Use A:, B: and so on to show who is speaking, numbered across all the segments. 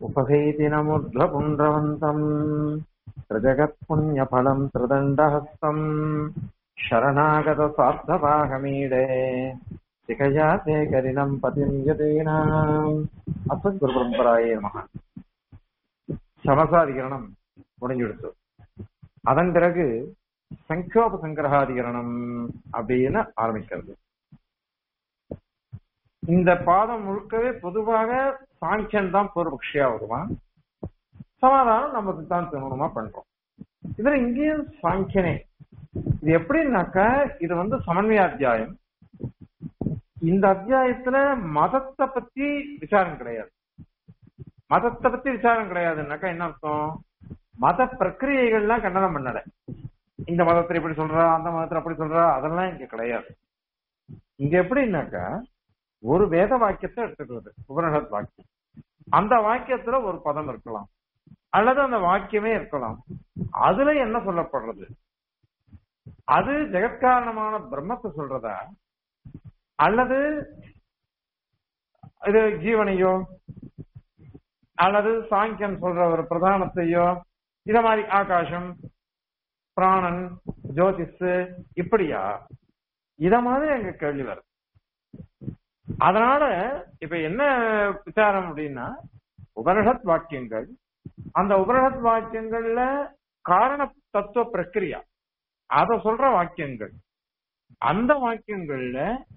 A: उपभेदिनमुर्ध्वपुण्ड्रवन्तम् त्रिजगत्पुण्यफलम् त्रिदण्डहस्तम् शरणागतसार्धपाहमीडे शिखया ते करिणम् पतिम् यतीनाम् அஸ்மத்குருபரம்பராயே நமக சமசாதிகரணம் முடிஞ்சுடுத்து அதன் பிறகு சங்கோபசங்கிரகாதிகரணம் அப்படின்னு ஆரம்பிக்கிறது இந்த பாதம் முழுக்கவே பொதுவாக சாங்கியன் தான் பூர்வபக்ஷியா வருவான் சமாதானம் நம்ம சித்தாந்த மூலமா பண்றோம் இதுல இங்கேயும் சாங்கியனே இது எப்படின்னாக்கா இது வந்து சமன்வய அத்தியாயம் இந்த அத்தியாயத்துல மதத்தை பத்தி விசாரம் கிடையாது மதத்தை பத்தி விசாரம் கிடையாதுன்னாக்கா என்ன அர்த்தம் மத பிரக்கிரியைகள்லாம் கண்டனம் பண்ணல இந்த மதத்துல இப்படி சொல்றா அந்த மதத்துல அப்படி சொல்றா அதெல்லாம் இங்க கிடையாது இங்க எப்படின்னாக்கா ஒரு வேத வாக்கியத்தை எடுத்துக்கிறது உபனிஷத் வாக்கியம் அந்த வாக்கியத்துல ஒரு பதம் இருக்கலாம் அல்லது அந்த வாக்கியமே இருக்கலாம் அதுல என்ன சொல்லப்படுறது அது ஜெகத்காரணமான பிரம்மத்தை சொல்றதா அல்லது இது ஜீவனையோ அல்லது சாங்கியன் சொல்ற ஒரு பிரதானத்தையோ இத மாதிரி ஆகாசம் பிராணன் ஜோதிஷ் இப்படியா இத மாதிரி எங்க கேள்வி வருது அதனால இப்ப என்ன விசாரம் அப்படின்னா உபனிஷத் வாக்கியங்கள் அந்த உபனிஷத் வாக்கியங்கள்ல காரண தத்துவ பிரக்கிரியா அத சொல்ற வாக்கியங்கள் அந்த வாக்கியங்கள்ல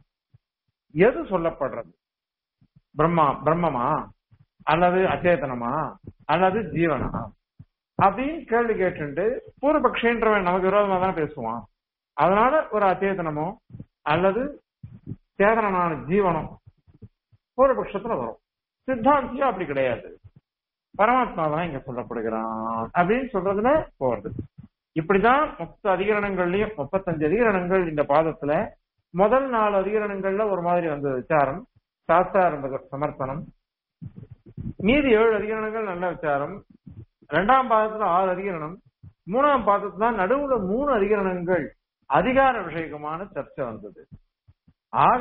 A: எது சொல்லப்படுறது பிரம்மா பிரம்மமா அல்லது அச்சேதனமா அல்லது ஜீவனா அப்படின்னு கேள்வி கேட்டு பூர்வபக்ஷன்றவன் நமக்கு விரோதமா தானே பேசுவான் அதனால ஒரு அச்சேதனமோ அல்லது சேதனமான ஜீவனம் பூர்வபக்ஷத்துல வரும் சித்தாந்தியும் அப்படி கிடையாது பரமாத்மா தான் இங்க சொல்லப்படுகிறான் அப்படின்னு சொல்றதுல போறது இப்படிதான் மொத்த அதிகரணங்கள்லயும் முப்பத்தஞ்சு அதிகரணங்கள் இந்த பாதத்துல முதல் நாலு அதிகரணங்கள்ல ஒரு மாதிரி வந்த விசாரம் சாஸ்திராரம்ப சமர்ப்பணம் மீதி ஏழு அதிகரணங்கள் நல்ல விசாரம் ரெண்டாம் பாதத்துல ஆறு அதிகரணம் மூணாம் பாதத்துல நடுவுல மூணு அதிகரணங்கள் அதிகார விஷயகமான சர்ச்சை வந்தது ஆக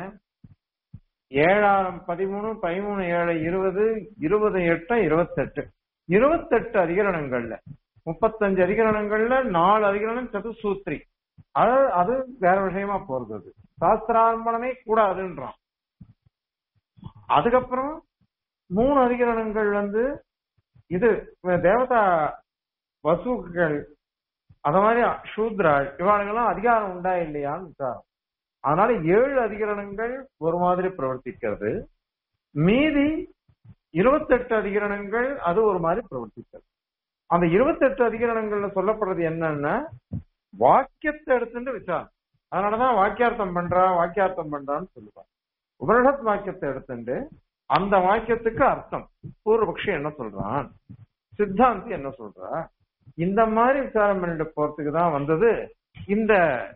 A: ஏழாயிரம் பதிமூணு பதிமூணு ஏழு இருபது இருபது எட்டு இருபத்தெட்டு இருபத்தெட்டு அதிகரணங்கள்ல முப்பத்தஞ்சு அதிகரணங்கள்ல நாலு அதிகரணம் சதுசூத்ரி அது அது வேற விஷயமா போறது அது சாஸ்திராரம்பணமே கூடாதுன்றான் அதுக்கப்புறம் மூணு அதிகரணங்கள் வந்து இது தேவதா வசூக்கள் அத மாதிரி சூத்ராள் இவாளுங்கெல்லாம் அதிகாரம் உண்டா இல்லையான்னு விசாரம் அதனால ஏழு அதிகரணங்கள் ஒரு மாதிரி பிரவர்த்திக்கிறது மீதி இருபத்தெட்டு அதிகரணங்கள் அது ஒரு மாதிரி பிரவர்த்திக்கிறது அந்த இருபத்தெட்டு அதிகரணங்கள்ல சொல்லப்படுறது என்னன்னா வாக்கியத்தை எடுத்துட்டு விசாரம் அதனாலதான் வாக்கியார்த்தம் பண்றா வாக்கியார்த்தம் பண்றான்னு சொல்லுவாங்க உபனிஷத் வாக்கியத்தை எடுத்துட்டு அந்த வாக்கியத்துக்கு அர்த்தம் பூர்வபக்ஷி என்ன சொல்றான் சித்தாந்தி என்ன சொல்றா இந்த மாதிரி விசாரம் பண்ணிட்டு போறதுக்கு தான் வந்தது இந்த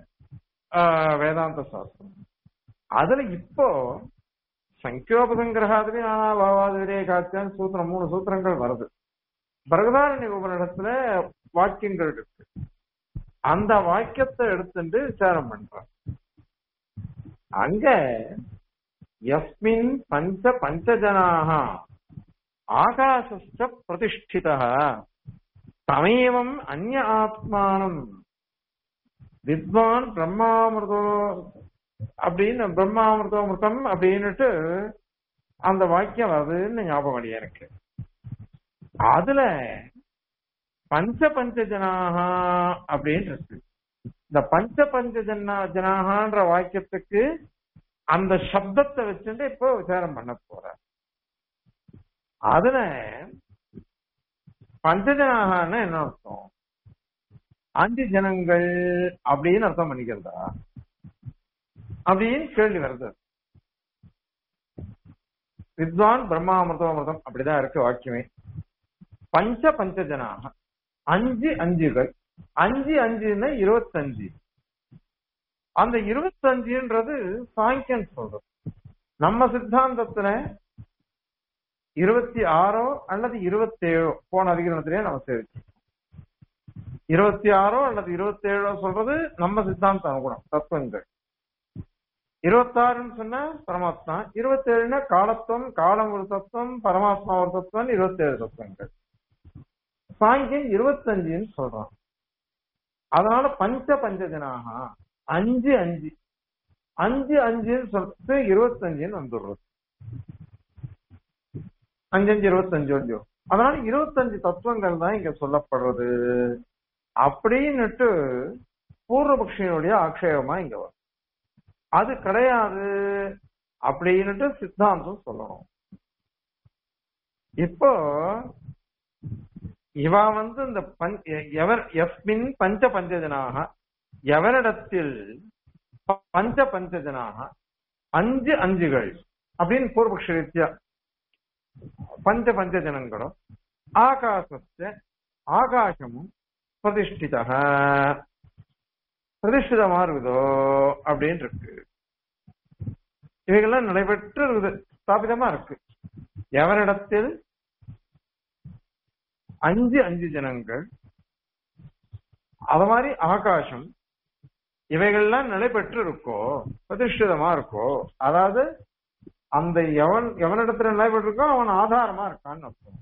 A: வேதாந்த சாஸ்திரம் அதுல இப்போ சங்கியோபசங்கிரகாதிரி நானா பாவாதிரே காத்தியான் சூத்திரம் மூணு சூத்திரங்கள் வருது பிரகதாரண்ய உபனிடத்துல வாக்கியங்கள் இருக்கு அந்த வாக்கியத்தை எடுத்துட்டு விசாரம் பண்றான் அங்க எஸ்மின் பஞ்ச பஞ்சஜனாக ஆகாசஸ்ட பிரதிஷ்டித தமேவம் அந்நிய ஆத்மானம் வித்வான் பிரம்மாமிருதோ அப்படின்னு பிரம்மாமிருதோமிருதம் அப்படின்னுட்டு அந்த வாக்கியம் வருதுன்னு ஞாபகம் அடி எனக்கு அதுல பஞ்ச பஞ்ச ஜனாக அப்படின்னு இருக்கு இந்த பஞ்ச பஞ்ச ஜனா ஜனாகன்ற வாக்கியத்துக்கு அந்த சப்தத்தை வச்சுட்டு இப்போ விசாரம் பண்ண போற அதுல பஞ்சஜனாகனா என்ன அர்த்தம் அஞ்சு ஜனங்கள் அப்படின்னு அர்த்தம் பண்ணிக்கிறதா அப்படின்னு கேள்வி வருது வித்வான் பிரம்மாமிருதோமிருதம் அப்படிதான் இருக்கு வாக்கியமே பஞ்ச பஞ்சஜனாக அஞ்சு அஞ்சுகள் அஞ்சு அஞ்சுன்னா இருபத்தஞ்சு அந்த இருபத்தஞ்சுன்றது சாங்கியன் சொல்றது நம்ம சித்தாந்தத்துல இருபத்தி ஆறோ அல்லது இருபத்தேழோ போன அதிகரணத்திலேயே நம்ம சேவிச்சு இருபத்தி ஆறோ அல்லது இருபத்தி ஏழோ சொல்றது நம்ம சித்தாந்த அனுகுணம் தத்துவங்கள் இருபத்தாறுன்னு சொன்னா பரமாத்மா இருபத்தேழுனா காலத்துவம் காலம் ஒரு தத்துவம் பரமாத்மா ஒரு தத்துவம் இருபத்தேழு தத்துவங்கள் சாங்கியன் இருபத்தஞ்சுன்னு சொல்றான் அதனால பஞ்ச பஞ்சஜனாக அஞ்சு அஞ்சு அஞ்சு அஞ்சுன்னு சொல்லிட்டு இருபத்தஞ்சுன்னு வந்துடுறது அஞ்சு அஞ்சு இருபத்தஞ்சு அஞ்சு அதனால இருபத்தஞ்சு தத்துவங்கள் தான் இங்க சொல்லப்படுறது அப்படின்னுட்டு பூர்வபக்ஷியனுடைய ஆக்ஷேபமா இங்க வரும் அது கிடையாது அப்படின்னுட்டு சித்தாந்தம் சொல்லணும் இப்போ இவ வந்து இந்த பஞ்- எ- எவர் எஸ்மின் பஞ்ச பஞ்சஜனாக எவரிடத்தில் ப- பஞ்ச பஞ்சஜனாக அஞ்சு அஞ்சுகள் அப்படின்னு பூர்வபக்ஷ ரீத்யா பஞ்ச பஞ்சஜனங்களும் ஆகாசத்த ஆகாசமும் பிரதிஷ்டித பிரதிஷ்டிதமா இருக்குதோ அப்படின்னு இருக்கு இவைகள்லாம் நடைபெற்று இருக்குது ஸ்தாபிதமா இருக்கு எவரிடத்தில் அஞ்சு அஞ்சு ஜனங்கள் அத மாதிரி ஆகாசம் இவைகள்லாம் நிலைபெற்று இருக்கோ பிரதிஷ்டிதமா இருக்கோ அதாவது அந்த எவன் எவனிடத்துல நிலைபெற்றிருக்கோ அவன் ஆதாரமா இருக்கான்னு அர்த்தம்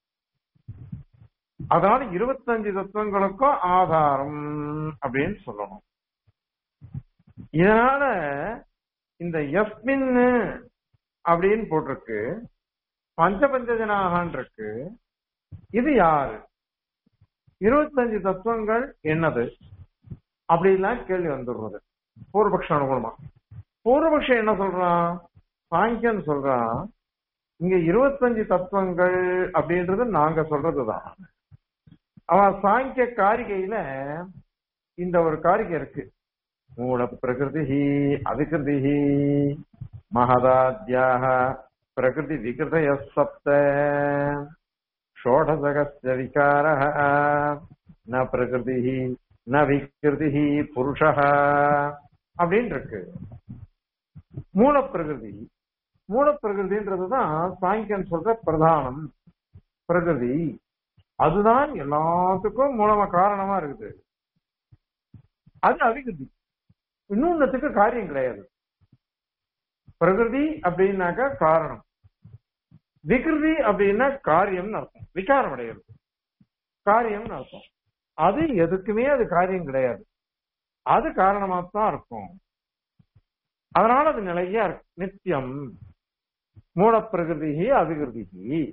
A: அதனால இருபத்தஞ்சு தத்துவங்களுக்கும் ஆதாரம் அப்படின்னு சொல்லணும் இதனால இந்த எஸ்மின் அப்படின்னு போட்டிருக்கு பஞ்ச பஞ்சஜனாகான் இருக்கு இது யாரு இருபத்தஞ்சு தத்துவங்கள் என்னது அப்படிலாம் கேள்வி வந்துடுறது பூர்வபக்ஷ அனுகுணமா பூர்வபக்ஷம் என்ன சொல்றான் சாங்கியன் சொல்றான் இங்க இருபத்தஞ்சு தத்துவங்கள் அப்படின்றது நாங்க சொல்றதுதான் அவன் சாங்கிய காரிகையில இந்த ஒரு காரிகை இருக்கு மூல பிரகிருதி அவிகிருதி மகதாத்யாக பிரகிருதி விகிருதய சப்த ஷோடசகஸ்ய விகார ந பிரகிருதி ந விகிருதி புருஷ அப்படின்னு இருக்கு மூல பிரகிருதி மூல பிரகிருதின்றதுதான் சாங்கியன் சொல்ற பிரதானம் பிரகிருதி அதுதான் எல்லாத்துக்கும் மூலமா காரணமா இருக்குது அது அவிகிருதி இன்னொன்னுத்துக்கு காரியம் கிடையாது பிரகிருதி அப்படின்னாக்கா காரணம் விகிருதி அப்படின்னா காரியம்னு அர்த்தம் விகாரம் அடையாது காரியம்னு அர்த்தம் அது எதுக்குமே அது காரியம் கிடையாது அது காரணமா தான் இருக்கும் அதனால அது நிலையா இருக்கு நித்தியம் மூலப்பிரகிருதி அவிகிருதி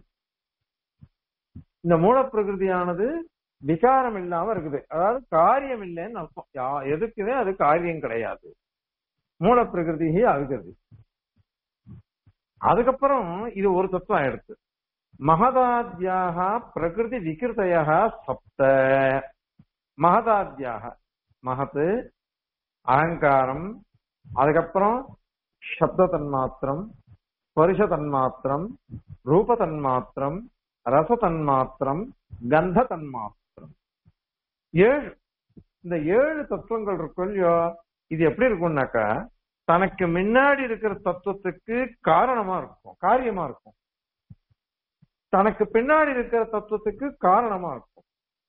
A: இந்த மூலப்பிரகிருதியானது விகாரம் இல்லாம இருக்குது அதாவது காரியம் இல்லைன்னு அர்த்தம் யா- எதுக்குமே அது காரியம் கிடையாது மூலப்பிரகிருதி அவிகிருதி அதுக்கப்புறம் இது ஒரு தத்துவம் எடுத்து மகதாத்யாக பிரகிருதி விகிருதய சப்த மகதாத்யாக மகத்து அகங்காரம் அதுக்கப்புறம் சப்த தன்மாத்திரம் ஸ்பரிச தன்மாத்திரம் ரூப தன்மாத்திரம் ரச தன்மாத்திரம் கந்த தன்மாத்திரம் ஏழு இந்த ஏழு தத்துவங்கள் இருக்கும் இல்லையோ இது எப்படி இருக்கும்னாக்கா தனக்கு முன்னாடி இருக்கிற தத்துவத்துக்கு காரணமா இருக்கும் காரியமா இருக்கும் தனக்கு பின்னாடி இருக்கிற தத்துவத்துக்கு காரணமா இருக்கும்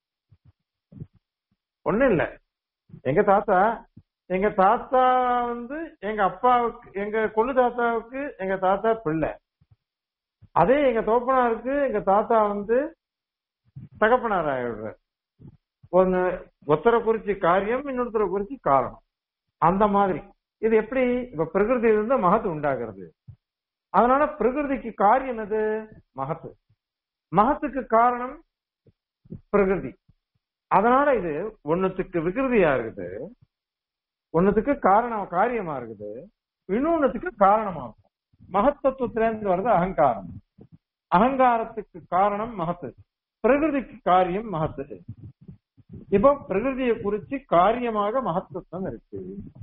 A: ஒண்ணு இல்ல எங்க தாத்தா எங்க தாத்தா வந்து எங்க அப்பாவுக்கு எங்க கொள்ளு தாத்தாவுக்கு எங்க தாத்தா பிள்ளை அதே எங்க தோப்பனாருக்கு எங்க தாத்தா வந்து தகப்பனார் ஆயிடுறார் ஒன்னு ஒருத்தரை குறிச்சு காரியம் இன்னொருத்தரை குறிச்சு காரணம் அந்த மாதிரி இது எப்படி இப்ப பிரகிருதியிலிருந்து மகத்து உண்டாகிறது அதனால பிரகிருதிக்கு காரியம் எது மகத்து மகத்துக்கு காரணம் பிரகிருதி அதனால இது ஒண்ணுத்துக்கு விகிருதியா இருக்குது ஒண்ணுத்துக்கு காரணம் காரியமா இருக்குது இன்னொன்னுத்துக்கு காரணமா இருக்கும் மகத்தத்துவத்துல இருந்து வர்றது அகங்காரம் அகங்காரத்துக்கு காரணம் மகத்து பிரகிருதிக்கு காரியம் மகத்து இப்போ பிரகிருதியை குறிச்சு காரியமாக மகத்துவம் இருக்கு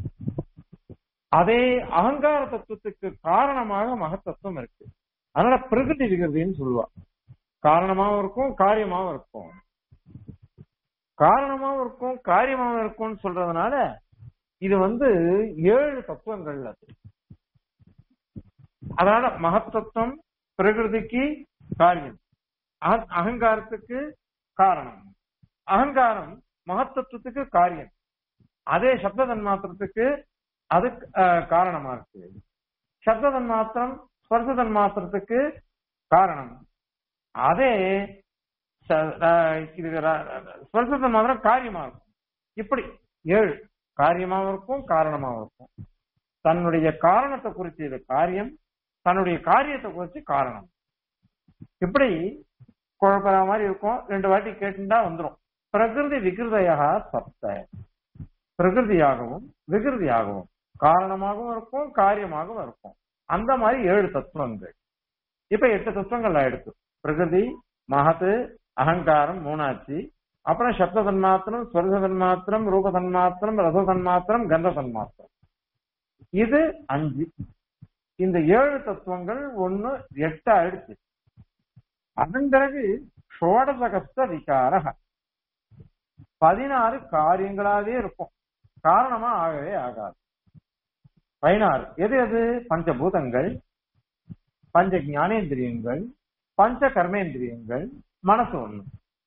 A: அதே அகங்கார தத்துவத்துக்கு காரணமாக மகத்தத்துவம் இருக்கு அதனால பிரகிருதி விகிருதின்னு சொல்லுவா காரணமாவும் இருக்கும் காரியமாவும் இருக்கும் காரணமாவும் இருக்கும் காரியமாவும் இருக்கும்னு சொல்றதுனால இது வந்து ஏழு தத்துவங்கள் அது அதனால மகத்தத்துவம் பிரகிருதிக்கு காரியம் அக- அகங்காரத்துக்கு காரணம் அகங்காரம் மகத்தத்துவத்துக்கு காரியம் அதே சப்த தன்மாத்திரத்துக்கு அது அஹ், காரணமா இருக்கு சப்த தன்மாத்திரம் ஸ்பர்ச தன்மாத்திரத்துக்கு காரணம் அதே ச- அஹ், இது ர- ஸ்பர்ச தன்மாத்திரம் காரியமா இருக்கும் இப்படி ஏழு காரியமாவும் இருக்கும் காரணமாவும் இருக்கும் தன்னுடைய காரணத்தை குறித்து இது காரியம் தன்னுடைய காரியத்தை குறித்து காரணம் இப்படி குழப்பற மாதிரி இருக்கும் ரெண்டு வாட்டி கேட்டுட்டா வந்துரும் பிரகிருதி விகிருதையாக சப்த பிரகிருதியாகவும் விகிருதியாகவும் காரணமாகவும் இருக்கும் காரியமாகவும் இருக்கும் அந்த மாதிரி ஏழு தத்துவங்கள் இப்ப எட்டு தத்துவங்கள் ஆயிடுச்சு பிரகிருதி மகத்து அகங்காரம் மூணாச்சு அப்புறம் சப்த தன்மாத்திரம் ஸ்வர்க தன்மாத்திரம் ரூப தன்மாத்திரம் ரச தன்மாத்திரம் கந்த தன்மாத்திரம் இது அஞ்சு இந்த ஏழு தத்துவங்கள் ஒண்ணு எட்டு ஆயிடுச்சு அதன் பிறகு ஷோடசகஸ்த விகார பதினாறு காரியங்களாவே இருக்கும் காரணமா ஆகவே ஆகாது பதினாறு எது எது பஞ்சபூதங்கள் பஞ்ச ஞானேந்திரியங்கள் பஞ்ச கர்மேந்திரியங்கள் மனசு ஒண்ணு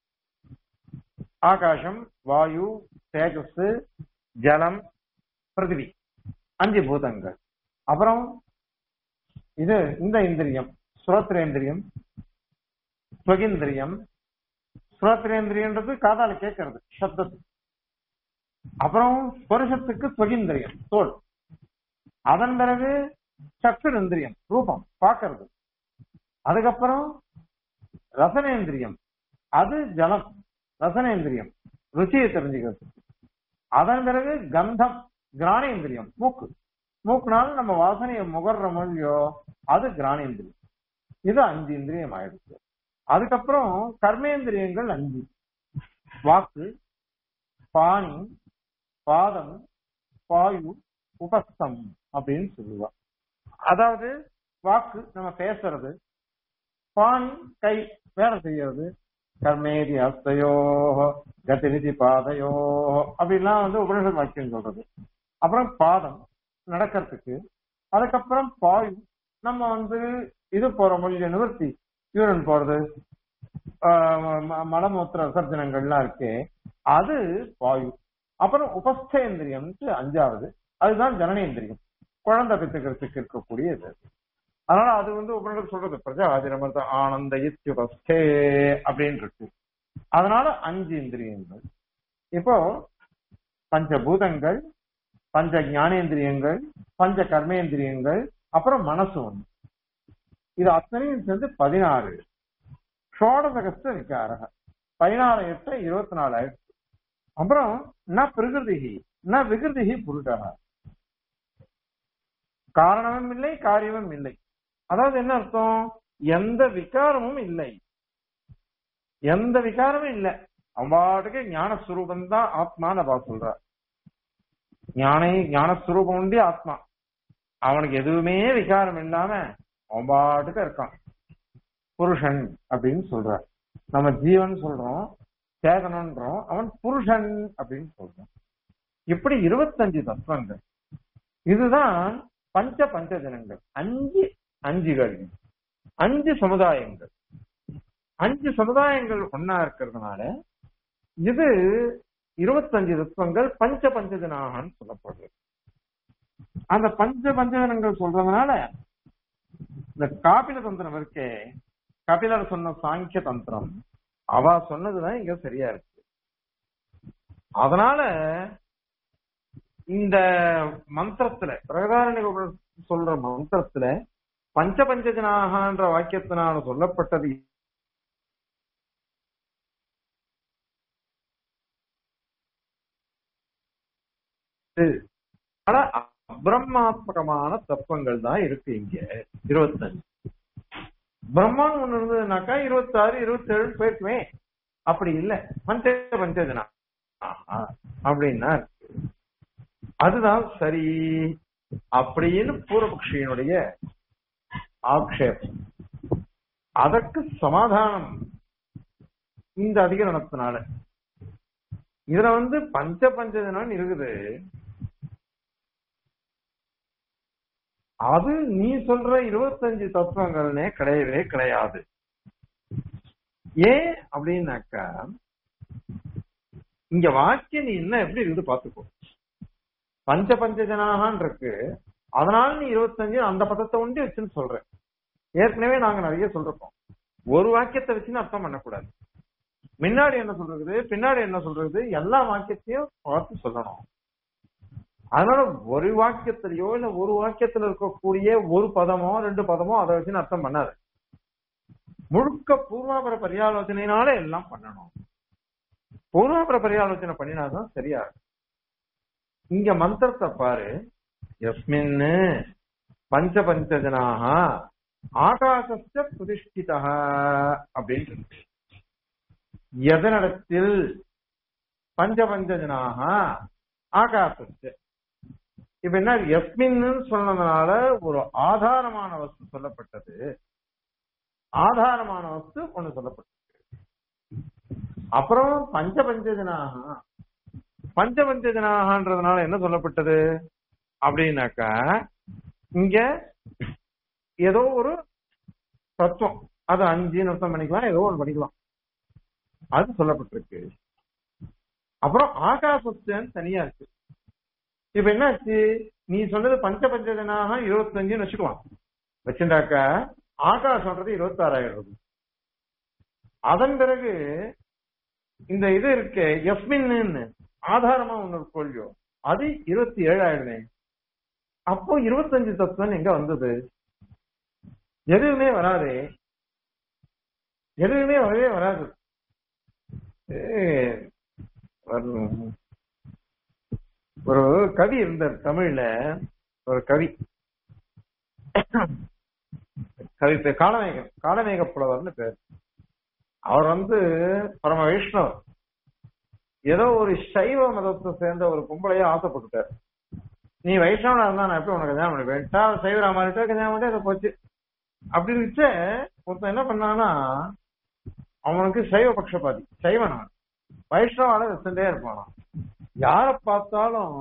A: ஆகாசம் வாயு தேஜஸ் ஜலம் பிருத்திவி அஞ்சு பூதங்கள் அப்புறம் இது இந்த இந்திரியம் சுரோத்திரேந்திரியம் ஸ்வகிந்திரியம் சுரோத்திரேந்திரியன்றது காதால கேட்கறது சப்தத்து அப்புறம் ஸ்பர்சத்துக்கு ஸ்வகிந்திரியம் தோல் அதன் பிறகு சக்ஷுரேந்திரியம் ரூபம் பார்க்கறது அதுக்கப்புறம் ரசனேந்திரியம் அது ஜலம் ரசனேந்திரியம் ருச்சியை தெரிஞ்சுக்கிறது அதன் பிறகு கந்தம் கிராணேந்திரியம் மூக்கு மூக்குனால நம்ம வாசனையை முகர்றோமோ இல்லையோ அது கிராணேந்திரியம் இது அஞ்சு இந்திரியம் ஆயிடுச்சு அதுக்கப்புறம் கர்மேந்திரியங்கள் அஞ்சு வாக்கு பாணி பாதம் பாயு உபஸ்தம் அப்படின்னு சொல்லுவா அதாவது வாக்கு நம்ம பேசுறது பாணி கை வேலை செய்யறது கர்மேதி அஸ்தையோ கதிரிதி பாதையோ அப்படிலாம் வந்து உபனிஷத் வாக்கியம் சொல்றது அப்புறம் பாதம் நடக்கிறதுக்கு அதுக்கப்புறம் பாயு நம்ம வந்து இது போற மொழிய நிவர்த்தி யூரன் போறது ஆஹ் ம- மலமூத்திர விசர்ஜனங்கள்லாம் இருக்கு அது வாயு அப்புறம் உபஸ்தேந்திரியம்ட்டு அஞ்சாவது அதுதான் ஜனனேந்திரியம் குழந்தை பெற்றுக்கிறதுக்கு இருக்கக்கூடிய இது அதனால அது வந்து உபனிஷத் சொல்றது பிரஜாதிரமர்த்த ஆனந்த இத்யுபஸ்தே அப்படின்னு இருக்கு அதனால அஞ்சு இந்திரியங்கள் இப்போ பஞ்சபூதங்கள் பஞ்ச ஞானேந்திரியங்கள் பஞ்ச கர்மேந்திரியங்கள் அப்புறம் மனசு ஒண்ணு இது அத்தனையும் சேர்ந்து பதினாறு ஷோடசகஸ்த விகாரக பதினாறு எட்டு இருபத்தி நாலு ஆயிடுச்சு அப்புறம் ந பிரகிருதிகி ந விகிருதிகி புருஷக காரணமும் இல்லை காரியமும் இல்லை அதாவது என்ன அர்த்தம் எந்த விகாரமும் இல்லை எந்த விகாரமும் இல்லை அவ்வாட்டுக்கு ஞானஸ்வரூபம் தான் ஆத்மான்னு அவ சொல்ற ஞானை ஞானஸ்வரூபம் உண்டி ஆத்மா அவனுக்கு எதுவுமே விகாரம் இல்லாம அவன் பாட்டுக்கு இருக்கான் புருஷன் அப்படின்னு சொல்ற நம்ம ஜீவன் சொல்றோம் சேதனன்றோம் அவன் புருஷன் அப்படின்னு சொல்றான் இப்படி இருபத்தஞ்சு தத்துவங்கள் இதுதான் பஞ்ச பஞ்சஜனங்கள் அஞ்சு அஞ்சுகள் அஞ்சு சமுதாயங்கள் அஞ்சு சமுதாயங்கள் ஒன்னா இருக்கிறதுனால இது இருபத்தஞ்சு தத்துவங்கள் பஞ்ச பஞ்சஜனாகன்னு சொல்லப்படுது அந்த பஞ்ச பஞ்சஜனங்கள் சொல்றதுனால இந்த காபில தந்திரம் இருக்கே கபிலர் சொன்ன சாங்கிய தந்திரம் அவ சொன்னதுதான் இங்க சரியா இருக்கு அதனால இந்த மந்திரத்துல பிரகதாரண்ய உபனிஷத் சொல்ற மந்திரத்துல பஞ்ச பஞ்சஜனாகன்ற வாக்கியத்தினால சொல்லப்பட்டது ஆனா பிரம்மாத்மகமான தத்துவங்கள் தான் இருக்கு இங்க இருபத்தஞ்சு பிரம்மான்னு ஒண்ணு இருந்ததுனாக்கா இருபத்தாறு இருபத்தி ஏழு போயிருக்குமே அப்படி இல்ல பஞ்ச பஞ்சஜனா ஆஹா, அப்படின்னா இருக்கு. அதுதான் சரி அப்படின்னு பூர்வபக்ஷியினுடைய ஆக்ஷேபம் அதற்கு சமாதானம் இந்த அதிகரணத்தினால இதுல வந்து பஞ்ச பஞ்சஜனம் இருக்குது அது நீ சொல்ற இருபத்தஞ்சு தத்துவங்கள்னே கிடையவே கிடையாது ஏன் அப்படின்னாக்கா இங்க வாக்கியம் நீ என்ன எப்படி இருந்து பாத்துக்கோ பஞ்ச பஞ்சஜனாகான் இருக்கு அதனால நீ இருபத்தஞ்சு அந்த பதத்தை ஒண்டி வச்சுன்னு சொல்ற ஏற்கனவே நாங்க நிறைய சொல்றோம் ஒரு வாக்கியத்தை வச்சுன்னு அர்த்தம் பண்ணக்கூடாது முன்னாடி என்ன சொல்றது பின்னாடி என்ன சொல்றது எல்லா வாக்கியத்தையும் பார்த்து சொல்லணும் அதனால ஒரு வாக்கியத்திலயோ இல்ல ஒரு வாக்கியத்துல இருக்கக்கூடிய ஒரு பதமோ ரெண்டு பதமோ அதை வச்சு அர்த்தம் பண்ணாது முழுக்க பூர்வாபர பரியாலோசனையினால எல்லாம் பண்ணணும் பூர்வாபர பரியாலோசனை பண்ணினாதான் சரியா இருக்கும். இங்க மந்திரத்தை பாரு எஸ்மின் பஞ்ச பஞ்சஜனாக ஆகாசஸ்ய பிரதிஷ்டிதா அப்படின்னு இருக்கு. எதனிடத்தில் பஞ்ச பஞ்சஜனாக ஆகாசஸ்ய இப்ப என்ன எஸ்மின்னு சொன்னதுனால ஒரு ஆதாரமான வஸ்து சொல்லப்பட்டது ஆதாரமான வஸ்து ஒண்ணு சொல்லப்பட்டது அப்புறம் பஞ்ச பஞ்சஜனாக பஞ்ச பஞ்சஜனாகன்றதுனால என்ன சொல்லப்பட்டது அப்படின்னாக்கா இங்க ஏதோ ஒரு தத்துவம் அது அஞ்சுன்னு அர்த்தம் பண்ணிக்கலாம் ஏதோ ஒன்று பண்ணிக்கலாம் அது சொல்லப்பட்டிருக்கு அப்புறம் ஆகாசத்தன் தனியா இருக்கு இப்ப என்னாச்சு நீ சொன்னது பஞ்ச பஞ்சஜனாக இருபத்தஞ்சுன்னு வச்சுக்கலாம் வச்சுட்டாக்கா ஆகாசம்ன்றது இருபத்தாறாயிரம் அதன் பிறகு இந்த இது இருக்கு எஸ்மின்னு ஆதாரமா ஒண்ணு இருக்கும் இல்லையோ அது இருபத்தி ஏழாயிரமே அப்போ இருபத்தஞ்சு தத்துவம் எங்க வந்தது எதுவுமே வராதே எதுவுமே வரவே வராது ஏ, வரும். ஒரு கவி இருந்தார் தமிழ்ல ஒரு கவி கவி பேர் காலமேகம் காலமேக புலவர்னு பேர் அவர் வந்து பரம வைஷ்ணவர் ஏதோ ஒரு சைவ மதத்தை சேர்ந்த ஒரு பொம்பளைய ஆசைப்பட்டுட்டார் நீ வைஷ்ணவனா இருந்தா நான் எப்படி உனக்கு கல்யாணம் பண்ணி வேண்டா சைவரா மாறிட்டா கல்யாணம் பண்ணி அதை போச்சு அப்படி இருந்துச்சு ஒருத்தன் என்ன பண்ணான்னா அவனுக்கு சைவ பட்சபாதி சைவனா வைஷ்ணவால வச்சுட்டே இருப்பானா யார பார்த்தாலும்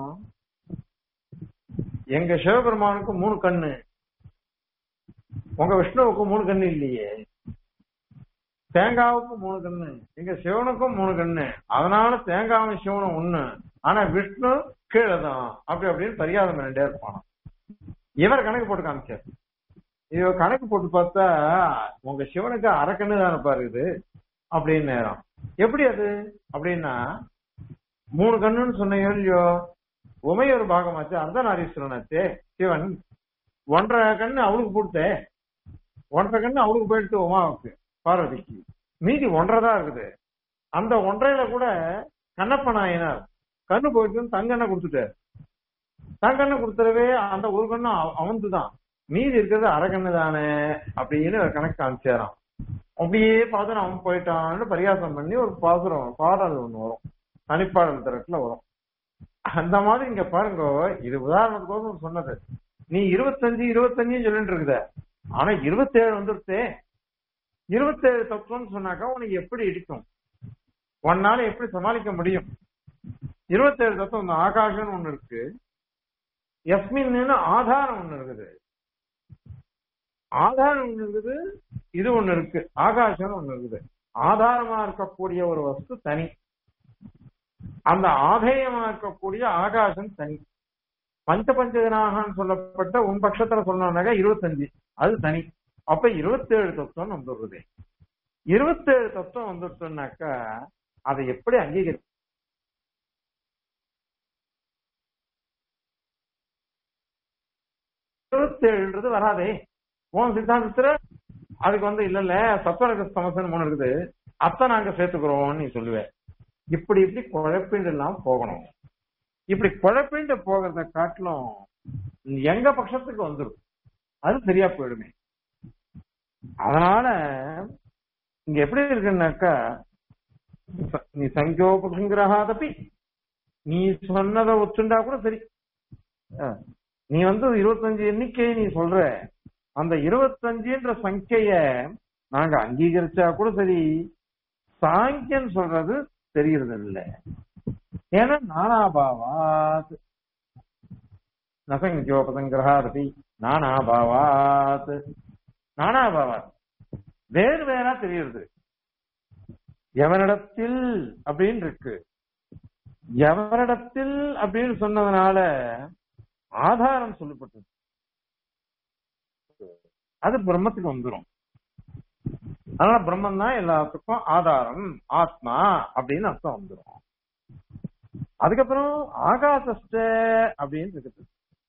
A: எங்க சிவபெருமானுக்கு மூணு கண்ணு உங்க விஷ்ணுவுக்கு மூணு கண்ணு இல்லையே தேங்காவுக்கு மூணு கண்ணு எங்க சிவனுக்கும் மூணு கண்ணு அதனால தேங்காவும் சிவனும் ஒண்ணு ஆனா விஷ்ணு கீழே தான் அப்படி அப்படின்னு பரிகாரம் பண்ணிட்டே இருப்பானாம் இவர் கணக்கு போட்டு காமிச்சார் இவர் கணக்கு போட்டு பார்த்தா உங்க சிவனுக்கு அரக்கண்ணு தானே பாரு இது அப்படின்னு நேரம் எப்படி அது அப்படின்னா மூணு கண்ணுன்னு சொன்னீங்க இல்லையோ உமை ஒரு பாகமாச்சு அர்த்தநாரீஸ்வரனாச்சே சிவன் ஒன்றரை கண்ணு அவளுக்கு கொடுத்தே ஒன்றரை கண்ணு அவளுக்கு போயிடுத்து உமாவுக்கு பார்வதிக்கு மீதி ஒன்றரை தான் இருக்குது அந்த ஒன்றையில கூட கண்ணப்ப நாயனார் கண்ணு போயிட்டு தங்கண்ணை கொடுத்துட்டாரு தங்கண்ணை கொடுத்துடவே அந்த ஒரு கண்ணு அவந்து தான் மீதி இருக்கிறது அரகண்ணு தானே அப்படின்னு ஒரு கணக்கு காமிச்சாராம் அப்படியே பார்த்து அவன் போயிட்டான்னு பரிகாசம் பண்ணி ஒரு பாசுரம் பாடல் ஒண்ணு வரும் தனிப்பாடல் திரட்டுல வரும் அந்த மாதிரி இங்க பாருங்க இது உதாரணத்துக்கோசம் சொன்னது நீ இருபத்தஞ்சு இருபத்தஞ்சு சொல்லிட்டு இருக்குத ஆனா இருபத்தேழு வந்துருச்சே இருபத்தேழு தத்துவம்னு சொன்னாக்கா உனக்கு எப்படி இடிக்கும் உன்னால எப்படி சமாளிக்க முடியும் இருபத்தேழு தத்துவம் இந்த ஆகாஷம்னு ஒண்ணு இருக்கு எஸ்மின்னு ஆதாரம் ஒண்ணு இருக்குது ஆதாரம் ஒண்ணு இருக்குது இது ஒண்ணு இருக்கு ஆகாசம் ஒண்ணு இருக்குது ஆதாரமா இருக்கக்கூடிய ஒரு வஸ்து தனி அந்த ஆதேயமா இருக்கக்கூடிய ஆகாசம் தனி பஞ்ச பஞ்சஜனாகன்னு சொல்லப்பட்ட உன் பட்சத்துல சொன்னாக்க இருபத்தஞ்சு அது தனி அப்ப இருபத்தேழு தத்துவம் வந்துடுறது இருபத்தேழு தத்துவம் வந்துட்டோம்னாக்கா அதை எப்படி அங்கீகரி இருபத்தேழுன்றது வராதே உன் சித்தாந்தத்துல அதுக்கு வந்து இல்ல இல்ல சத்வரக சமசன் மூணு இருக்குது அத்தை நாங்க சேர்த்துக்கிறோம்னு நீ சொல்லுவேன் இப்படி இப்படி குழப்பிண்டு எல்லாம் போகணும் இப்படி குழப்பிண்டு போகிறத காட்டிலும் எங்க பட்சத்துக்கு வந்துடும் அது சரியா போயிடுமே அதனால இங்க எப்படி இருக்குன்னாக்கா ச- நீ சங்கோபசங்கிரகாதப்பி நீ சொன்னதை ஒத்துண்டா கூட சரி அஹ், நீ வந்து இருபத்தஞ்சு எண்ணிக்கை நீ சொல்ற அந்த இருபத்தஞ்சுன்ற சங்கைய நாங்க அங்கீகரிச்சா கூட சரி சாங்கியன் சொல்றது தெரியறது இல்ல ஏன்னா நானாபாவாத் நசங்கோபசங்கிரகாதபி நானாபாவாத் நானாபாவாத் வேறு வேறா தெரியுது எவனிடத்தில் அப்படின்னு இருக்கு எவரிடத்தில் அப்படின்னு சொன்னதுனால ஆதாரம் சொல்லப்பட்டது அது பிரம்மத்துக்கு வந்துரும் அதனால பிரம்மன் தான் எல்லாத்துக்கும் ஆதாரம் ஆத்மா அப்படின்னு அர்த்தம் வந்துரும் அதுக்கப்புறம் ஆகாசஸ்ட அப்படின்னு இருக்குது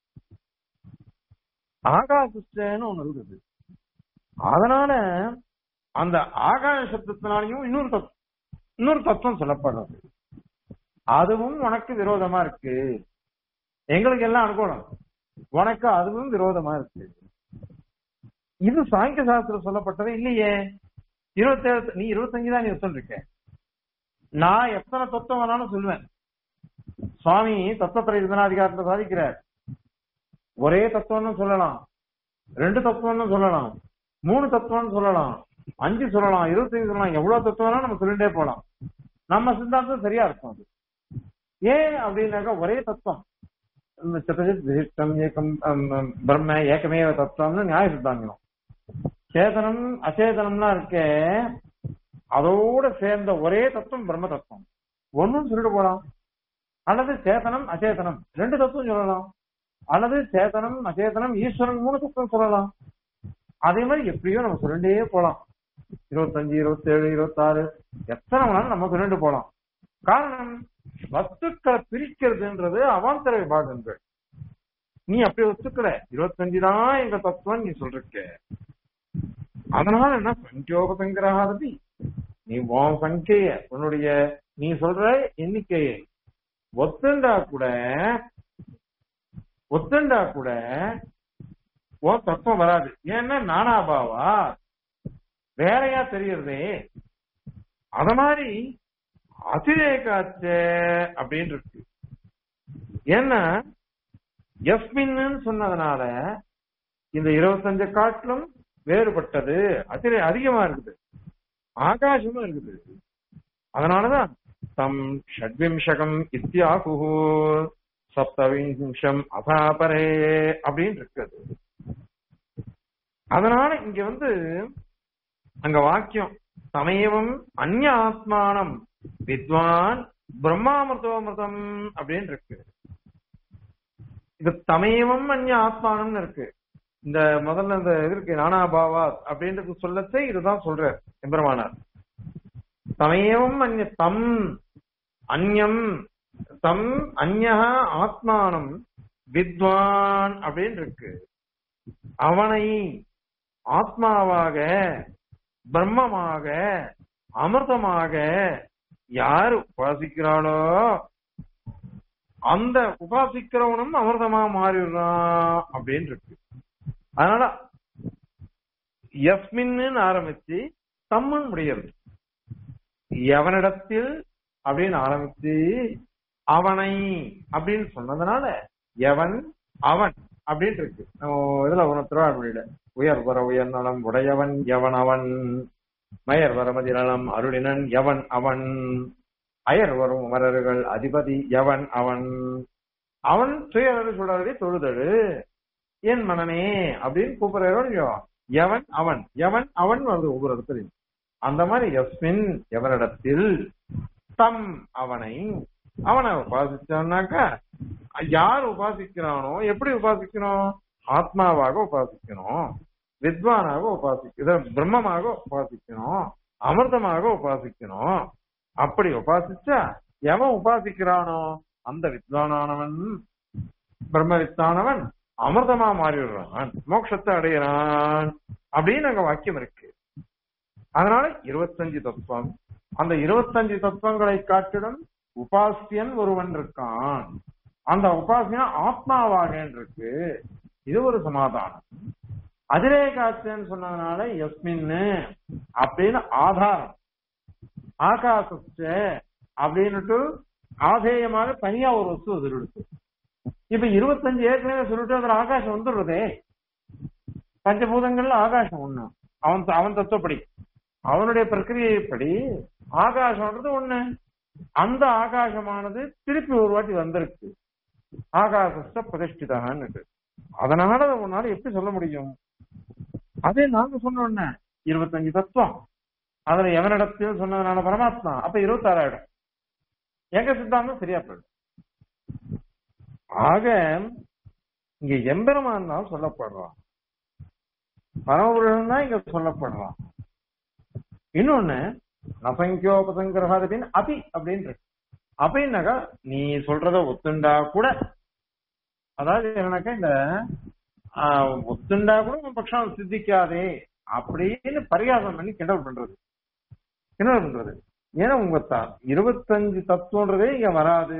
A: ஆகாசஸ்டன்னு ஒண்ணு இருக்குது அதனால அந்த ஆகாய சப்தத்தினாலையும் இன்னொரு தத்துவம் இன்னொரு தத்துவம் சொல்லப்படுறது அதுவும் உனக்கு விரோதமா இருக்கு எங்களுக்கு எல்லாம் அனுகூலம் உனக்கு அதுவும் விரோதமா இருக்கு இது சாங்கிய சாஸ்திரம் சொல்லப்பட்டது இல்லையே இருபத்தேழு நீ இருபத்தஞ்சு தான் நீ சொல்லிருக்க நான் எத்தனை தத்துவம் வேணாலும் சொல்லுவேன் சுவாமி தத்துவத்திர யுதனாதிகாரத்தை சாதிக்கிறார் ஒரே தத்துவம்னு சொல்லலாம் ரெண்டு தத்துவம்னு சொல்லலாம் மூணு தத்துவம்னு சொல்லலாம் அஞ்சு சொல்லலாம் இருபத்தஞ்சு சொல்லலாம் எவ்வளவு தத்துவம்னா நம்ம சொல்லிட்டே போலாம் நம்ம சித்தாந்தம் சரியா இருக்கும் அது ஏன் அப்படின்னாக்கா ஒரே தத்துவம் இந்த சதஜித் விசிஷ்டம் ஏகம் அம், அம், பிரம்ம ஏகமேவ தத்துவம்னு நியாய சித்தாந்தம் சேதனம் அச்சேதனம்லாம் இருக்கே அதோட சேர்ந்த ஒரே தத்துவம் பிரம்ம தத்துவம் ஒன்னும் சொல்லிட்டு போலாம் அல்லது சேதனம் அச்சேதனம் ரெண்டு தத்துவம் சொல்லலாம் அல்லது சேதனம் அச்சேதனம் ஈஸ்வரன் மூணு தத்துவம் சொல்லலாம் அதே மாதிரி எப்படியோ நம்ம சொல்லிட்டே போலாம் இருபத்தஞ்சு இருபத்தேழு இருபத்தாறு எத்தனை வேணாலும் நம்ம சொல்லிட்டு போலாம் காரணம் வஸ்துக்களை பிரிக்கிறதுன்றது அவாந்தர விபாகங்கள் நீ அப்படி ஒத்துக்கல இருபத்தஞ்சு தான் எங்க தத்துவம் நீ சொல்றிருக்க அதனால என்ன சங்கியோபசங்கிரகாதபி நீ உன் சங்கைய உன்னுடைய நீ சொல்ற எண்ணிக்கையை ஒத்துண்டா கூட ஒத்துண்டா கூட உன் தத்துவம் வராது ஏன்னா நானாபாவா வேறையா தெரியறதே அத மாதிரி அதிரேகாச்ச அப்படின்னு இருக்கு ஏன்னா எஸ்மின்னு சொன்னதுனால இந்த இருபத்தஞ்ச காட்டிலும் வேறுபட்டது அதிரே அதிகமா இருக்குது ஆகாசமும் இருக்குது அதனாலதான் தம் ஷட்விம்சகம் இத்தியாகு சப்தவிம்சம் அசாபரே அப்படின்னு இருக்குது அதனால இங்க வந்து அங்க வாக்கியம் சமயவம் அந்நிய ஆத்மானம் வித்வான் பிரம்மாமிருதோமிருதம் அப்படின்னு இருக்கு இது தமேவம் அந்நிய ஆத்மானம்னு இருக்கு இந்த முதல்ல இந்த இது இருக்கு நானாபாவா அப்படின்றது சொல்லச்சே இதுதான் சொல்றார் எம்பெருமானார் தமேவம் அந்நிய தம் அந்யம் தம் அந்யா ஆத்மானம் வித்வான் அப்படின்னு இருக்கு அவனை ஆத்மாவாக பிரம்மமாக அமிர்தமாக யார் உபாசிக்கிறாளோ அந்த உபாசிக்கிறவனும் அமிர்தமா மாறிடுறான் அப்படின்னு இருக்கு அதனால எஸ்மின்னு ஆரம்பிச்சு தம்முன்னு முடிகிறது எவனிடத்தில் அப்படின்னு ஆரம்பிச்சு அவனை அப்படின்னு சொன்னதுனால எவன் அவன் அப்படின்னு இருக்கு நம்ம இதுல ஒரு திருவாரூரில உயர் வர உயர் நலம் உடையவன் எவன் அவன் மயர் வரமதி நலம் அருளினன் எவன் அவன் அயர் வரும் அமரர்கள் அதிபதி எவன் அவன் அவன் சுயரடு சுடரடி தொழுதடு என் மனனே அப்படின்னு கூப்பிடுறோ எவன் அவன் எவன் அவன் வருது ஒவ்வொரு இடத்துலையும் அந்த மாதிரி எஸ்மின் எவரிடத்தில் தம் அவனை அவனை உபாசிச்சான்னாக்கா யார் உபாசிக்கிறானோ எப்படி உபாசிக்கணும் ஆத்மாவாக உபாசிக்கணும் வித்வானாக உபாசிக்க பிரம்மமாக உபாசிக்கணும் அமிர்தமாக உபாசிக்கணும் அப்படி உபாசிச்சா எவன் உபாசிக்கிறானோ அந்த வித்வானானவன் பிரம்ம வித்தானவன் அமிர்தமா மாறிடுறான் மோட்சத்தை அடையிறான் அப்படின்னு அங்க வாக்கியம் இருக்கு அதனால இருபத்தஞ்சு தத்துவம் அந்த இருபத்தஞ்சு தத்துவங்களை காட்டிலும் உபாசியன் ஒருவன் இருக்கான் அந்த உபாசியன் ஆத்மாவாக இருக்கு இது ஒரு சமாதானம் அதிலே காட்சின்னு சொன்னதுனால எஸ்மின்னு அப்படின்னு ஆதாரம் ஆகாசஸ்ட அப்படின்னுட்டு ஆதேயமாக தனியா ஒரு வஸ்து அது இருக்கு இப்ப இருபத்தஞ்சு ஏற்கனவே சொல்லிட்டு அதுல ஆகாசம் வந்துடுறதே பஞ்சபூதங்கள்ல ஆகாசம் ஒண்ணு அவன் அவன் தத்துவப்படி அவனுடைய பிரக்கிரியைப்படி ஆகாசம்ன்றது ஒண்ணு அந்த ஆகாசமானது திருப்பி ஒரு வாட்டி வந்திருக்கு ஆகாசஸ்த பிரதிஷ்டிதான்னு அதனால அதை உன்னால எப்படி சொல்ல முடியும் அதே நாங்க சொன்னோன்ன இருபத்தஞ்சு தத்துவம் அதுல எவனிடத்தில் சொன்னதுனால பரமாத்மா அப்ப இருபத்தாறாயிரம் எங்க சித்தாந்தம் சரியா போயிடும் ஆக இங்க எம்பெருமான் தான் சொல்லப்படுறான் பரமபுரம் தான் இங்க சொல்லப்படுறான் இன்னொன்னு நசங்கியோபசங்கிரகாதிபின் அபி அப்படின்னு அப்படின்னாக்கா நீ சொல்றத ஒத்துண்டா கூட அதாவது என்னன்னாக்கா இந்த ஆஹ், ஒத்துண்டா கூட உன் பட்சம் சித்திக்காதே அப்படின்னு பரிகாசம் பண்ணி கிண்டல் பண்றது கிண்டல் பண்றது ஏன்னா உங்க த- இருபத்தஞ்சு தத்துவன்றதே இங்க வராது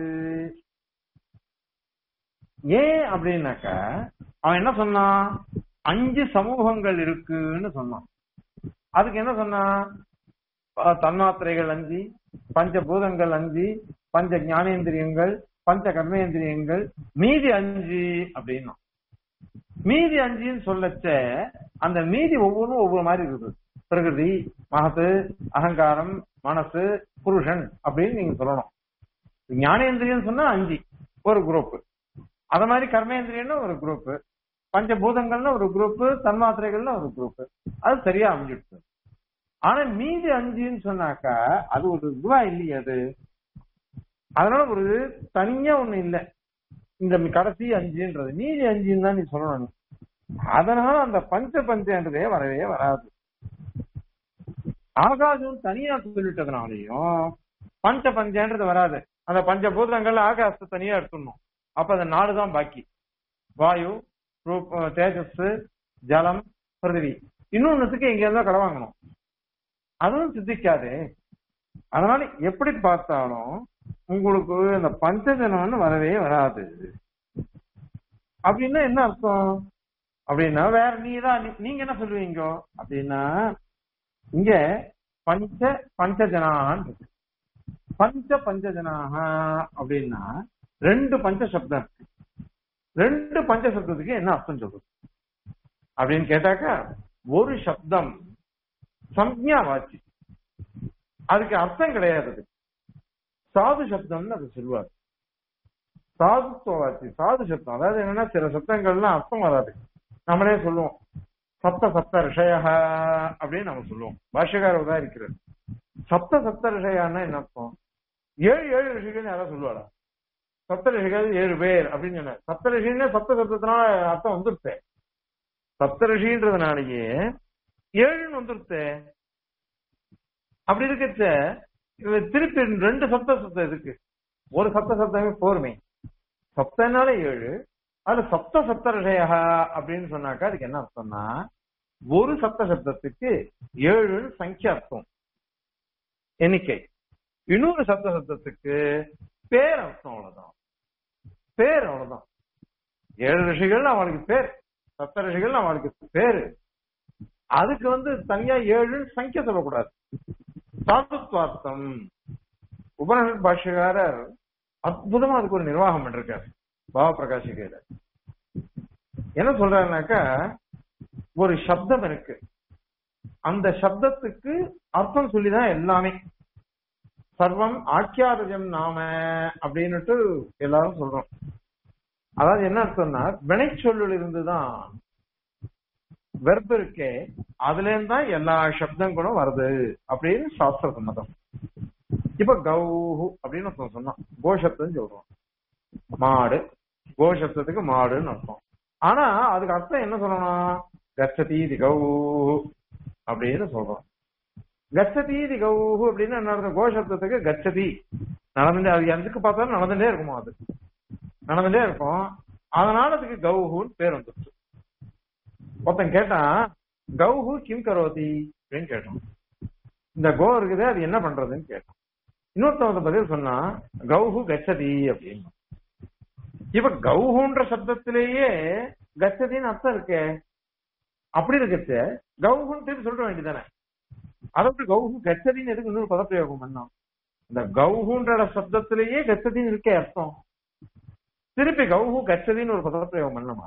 A: ஏன் அப்படின்னாக்கா அவன் என்ன சொன்னான் அஞ்சு சமூகங்கள் இருக்குன்னு சொன்னான் அதுக்கு என்ன சொன்னான் அஹ் தன்மாத்திரைகள் அஞ்சு பஞ்சபூதங்கள் அஞ்சு பஞ்ச ஞானேந்திரியங்கள் பஞ்ச கர்மேந்திரியங்கள் மீதி அஞ்சு அப்படின்னா மீதி அஞ்சுன்னு சொல்லச்ச அந்த மீதி ஒவ்வொன்றும் ஒவ்வொரு மாதிரி இருக்குது பிரகிருதி மகத்து அகங்காரம் மனசு புருஷன் அப்படின்னு நீங்க சொல்லணும் ஞானேந்திரியம் சொன்னா அஞ்சு ஒரு குரூப் அத மாதிரி கர்மேந்திரியம்னு ஒரு குரூப் பஞ்சபூதங்கள்னு ஒரு குரூப் தன்மாத்திரைகள்னு ஒரு குரூப் அது சரியா அமைஞ்சிடுச்சு ஆனா மீதி அஞ்சுன்னு சொன்னாக்கா அது ஒரு இதுவா இல்லையே அது அதனால ஒரு தனியா ஒண்ணு இல்ல இந்த கடைசி அஞ்சுன்றது மீதி அஞ்சுன்னு தான் நீ சொல்லணும் நீ. அதனால அந்த பஞ்ச பஞ்சன்றதே வரவே வராது ஆகாசம் தனியா சொல்லிட்டதுனாலையும் பஞ்ச பஞ்சன்றது வராது அந்த பஞ்சபூதங்கள் ஆகாசத்தை தனியா எடுத்துடணும் அப்ப அந்த நாலு தான் பாக்கி வாயு ரூப் தேஜஸ் ஜலம் பிருத்திவி இன்னொன்னுத்துக்கு எங்க இருந்தா கடை வாங்கணும் அதுவும் சித்திக்காது அதனால எப்படி பார்த்தாலும் உங்களுக்கு அந்த பஞ்சஜனம்னு வரவே வராது அப்படின்னா என்ன அர்த்தம் அப்படின்னா வேற நீ தான் நீங்க என்ன சொல்லுவீங்க அப்படின்னா இங்க பஞ்ச பஞ்சஜனான் இருக்கு பஞ்ச பஞ்சஜனாக அப்படின்னா ரெண்டு பஞ்ச சப்தம் இருக்கு ரெண்டு பஞ்ச சப்தத்துக்கு என்ன அர்த்தம் சொல்றது அப்படின்னு கேட்டாக்கா ஒரு சப்தம் சம்ஞா வாச்சி அதுக்கு அர்த்தம் கிடையாது அது. சாது சப்தம்னு அது சொல்லுவார் சாதுத்துவ வாச்சி சாது சப்தம் அதாவது என்னன்னா சில சப்தங்கள்லாம் அர்த்தம் வராது நம்மளே சொல்லுவோம் சப்த சப்த ரிஷய அப்படின்னு நம்ம சொல்லுவோம் பாஷ்யக்காரர் தான் இருக்கிறது சப்த சப்த ரிஷயான்னா என்ன அர்த்தம் ஏழு ஏழு ரிஷிகள் யாராவது சொல்லுவாடா சப்த ரிஷிகள் ஏழு பேர் அப்படின்னு சொன்ன சப்த ரிஷின்னு சப்த சப்தத்தினால அர்த்தம் வந்துருச்சு சப்த ரிஷின்றதுனாலயே ஏழுன்னு வந்துருச்சு அப்படி இருக்கச்ச இது திருப்பி ரெண்டு சப்த சப்தம் இருக்கு ஒரு சப்த சப்தமே போருமே சப்தனால ஏழு அதுல சப்த சப்த ரிஷயா அப்படின்னு சொன்னாக்கா அதுக்கு என்ன அர்த்தம்னா ஒரு சப்த சப்தத்துக்கு ஏழுன்னு சங்கியா அர்த்தம் எண்ணிக்கை இன்னொரு சப்த சப்தத்துக்கு பேர் அர்த்தம் அவ்வளவுதான் பேர் அவ்வளவுதான் ஏழு ரிஷிகள் அவளுக்கு பேர் சப்த ரிஷிகள் அவளுக்கு பேரு அதுக்கு வந்து தனியா ஏழுன்னு சங்கியா சொல்லக்கூடாது சாத்துத்வார்த்தம் உபனிஷத் பாஷ்யக்காரர் அற்புதமா அதுக்கு ஒரு நிர்வாகம் பண்ணிருக்காரு பாவ பிரகாஷிகையில என்ன சொல்றாருனாக்கா ஒரு சப்தம் இருக்கு அந்த சப்தத்துக்கு அர்த்தம் சொல்லிதான் எல்லாமே சர்வம் ஆக்கியாரஜம் நாம அப்படின்னுட்டு எல்லாரும் சொல்றோம் அதாவது என்ன அர்த்தம்னா வினைச்சொல்லில் இருந்துதான் வெர்பு இருக்கே அதுல இருந்து தான் எல்லா சப்தங்களும் வருது அப்படின்னு சாஸ்திர சம்மதம் இப்ப கௌஹு அப்படின்னு ஒருத்தன் சொன்னான் கோஷப்தம் சொல்றோம் மாடு கோஷப்தத்துக்கு மாடுன்னு அர்த்தம் ஆனா அதுக்கு அர்த்தம் என்ன சொல்லணும் கச்சதீதி கௌஹு அப்படின்னு சொல்றோம் கச்சதீதி கௌஹு அப்படின்னு என்ன அர்த்தம் கோஷப்தத்துக்கு கச்சதி நடந்துட்டே அது எதுக்கு பார்த்தாலும் நடந்துட்டே இருக்குமா அது நடந்துட்டே இருக்கும் அதனால அதுக்கு கௌஹுன்னு பேர் வந்துருச்சு ஒருத்தன் கேட்டான் கௌஹு கிம் கரோதி அப்படின்னு கேட்டான் இந்த கோ இருக்குது அது என்ன பண்றதுன்னு கேட்டான் இன்னொருத்தவங்க பதில் சொன்னா கௌஹு கச்சதி அப்படின்னு இப்ப கௌஹுன்ற சப்தத்திலேயே கச்சதின்னு அர்த்தம் இருக்கே அப்படி இருக்கச்சு கௌஹுன்னு திருப்பி சொல்ற வேண்டியதானே அதோட கௌஹு கச்சதின்னு எதுக்கு இன்னொரு பதப்பிரயோகம் பண்ணோம் இந்த கௌஹுன்ற சப்தத்திலேயே கச்சதின்னு இருக்கே அர்த்தம் திருப்பி கௌஹு கச்சதின்னு ஒரு பதப்பிரயோகம் பண்ணணுமா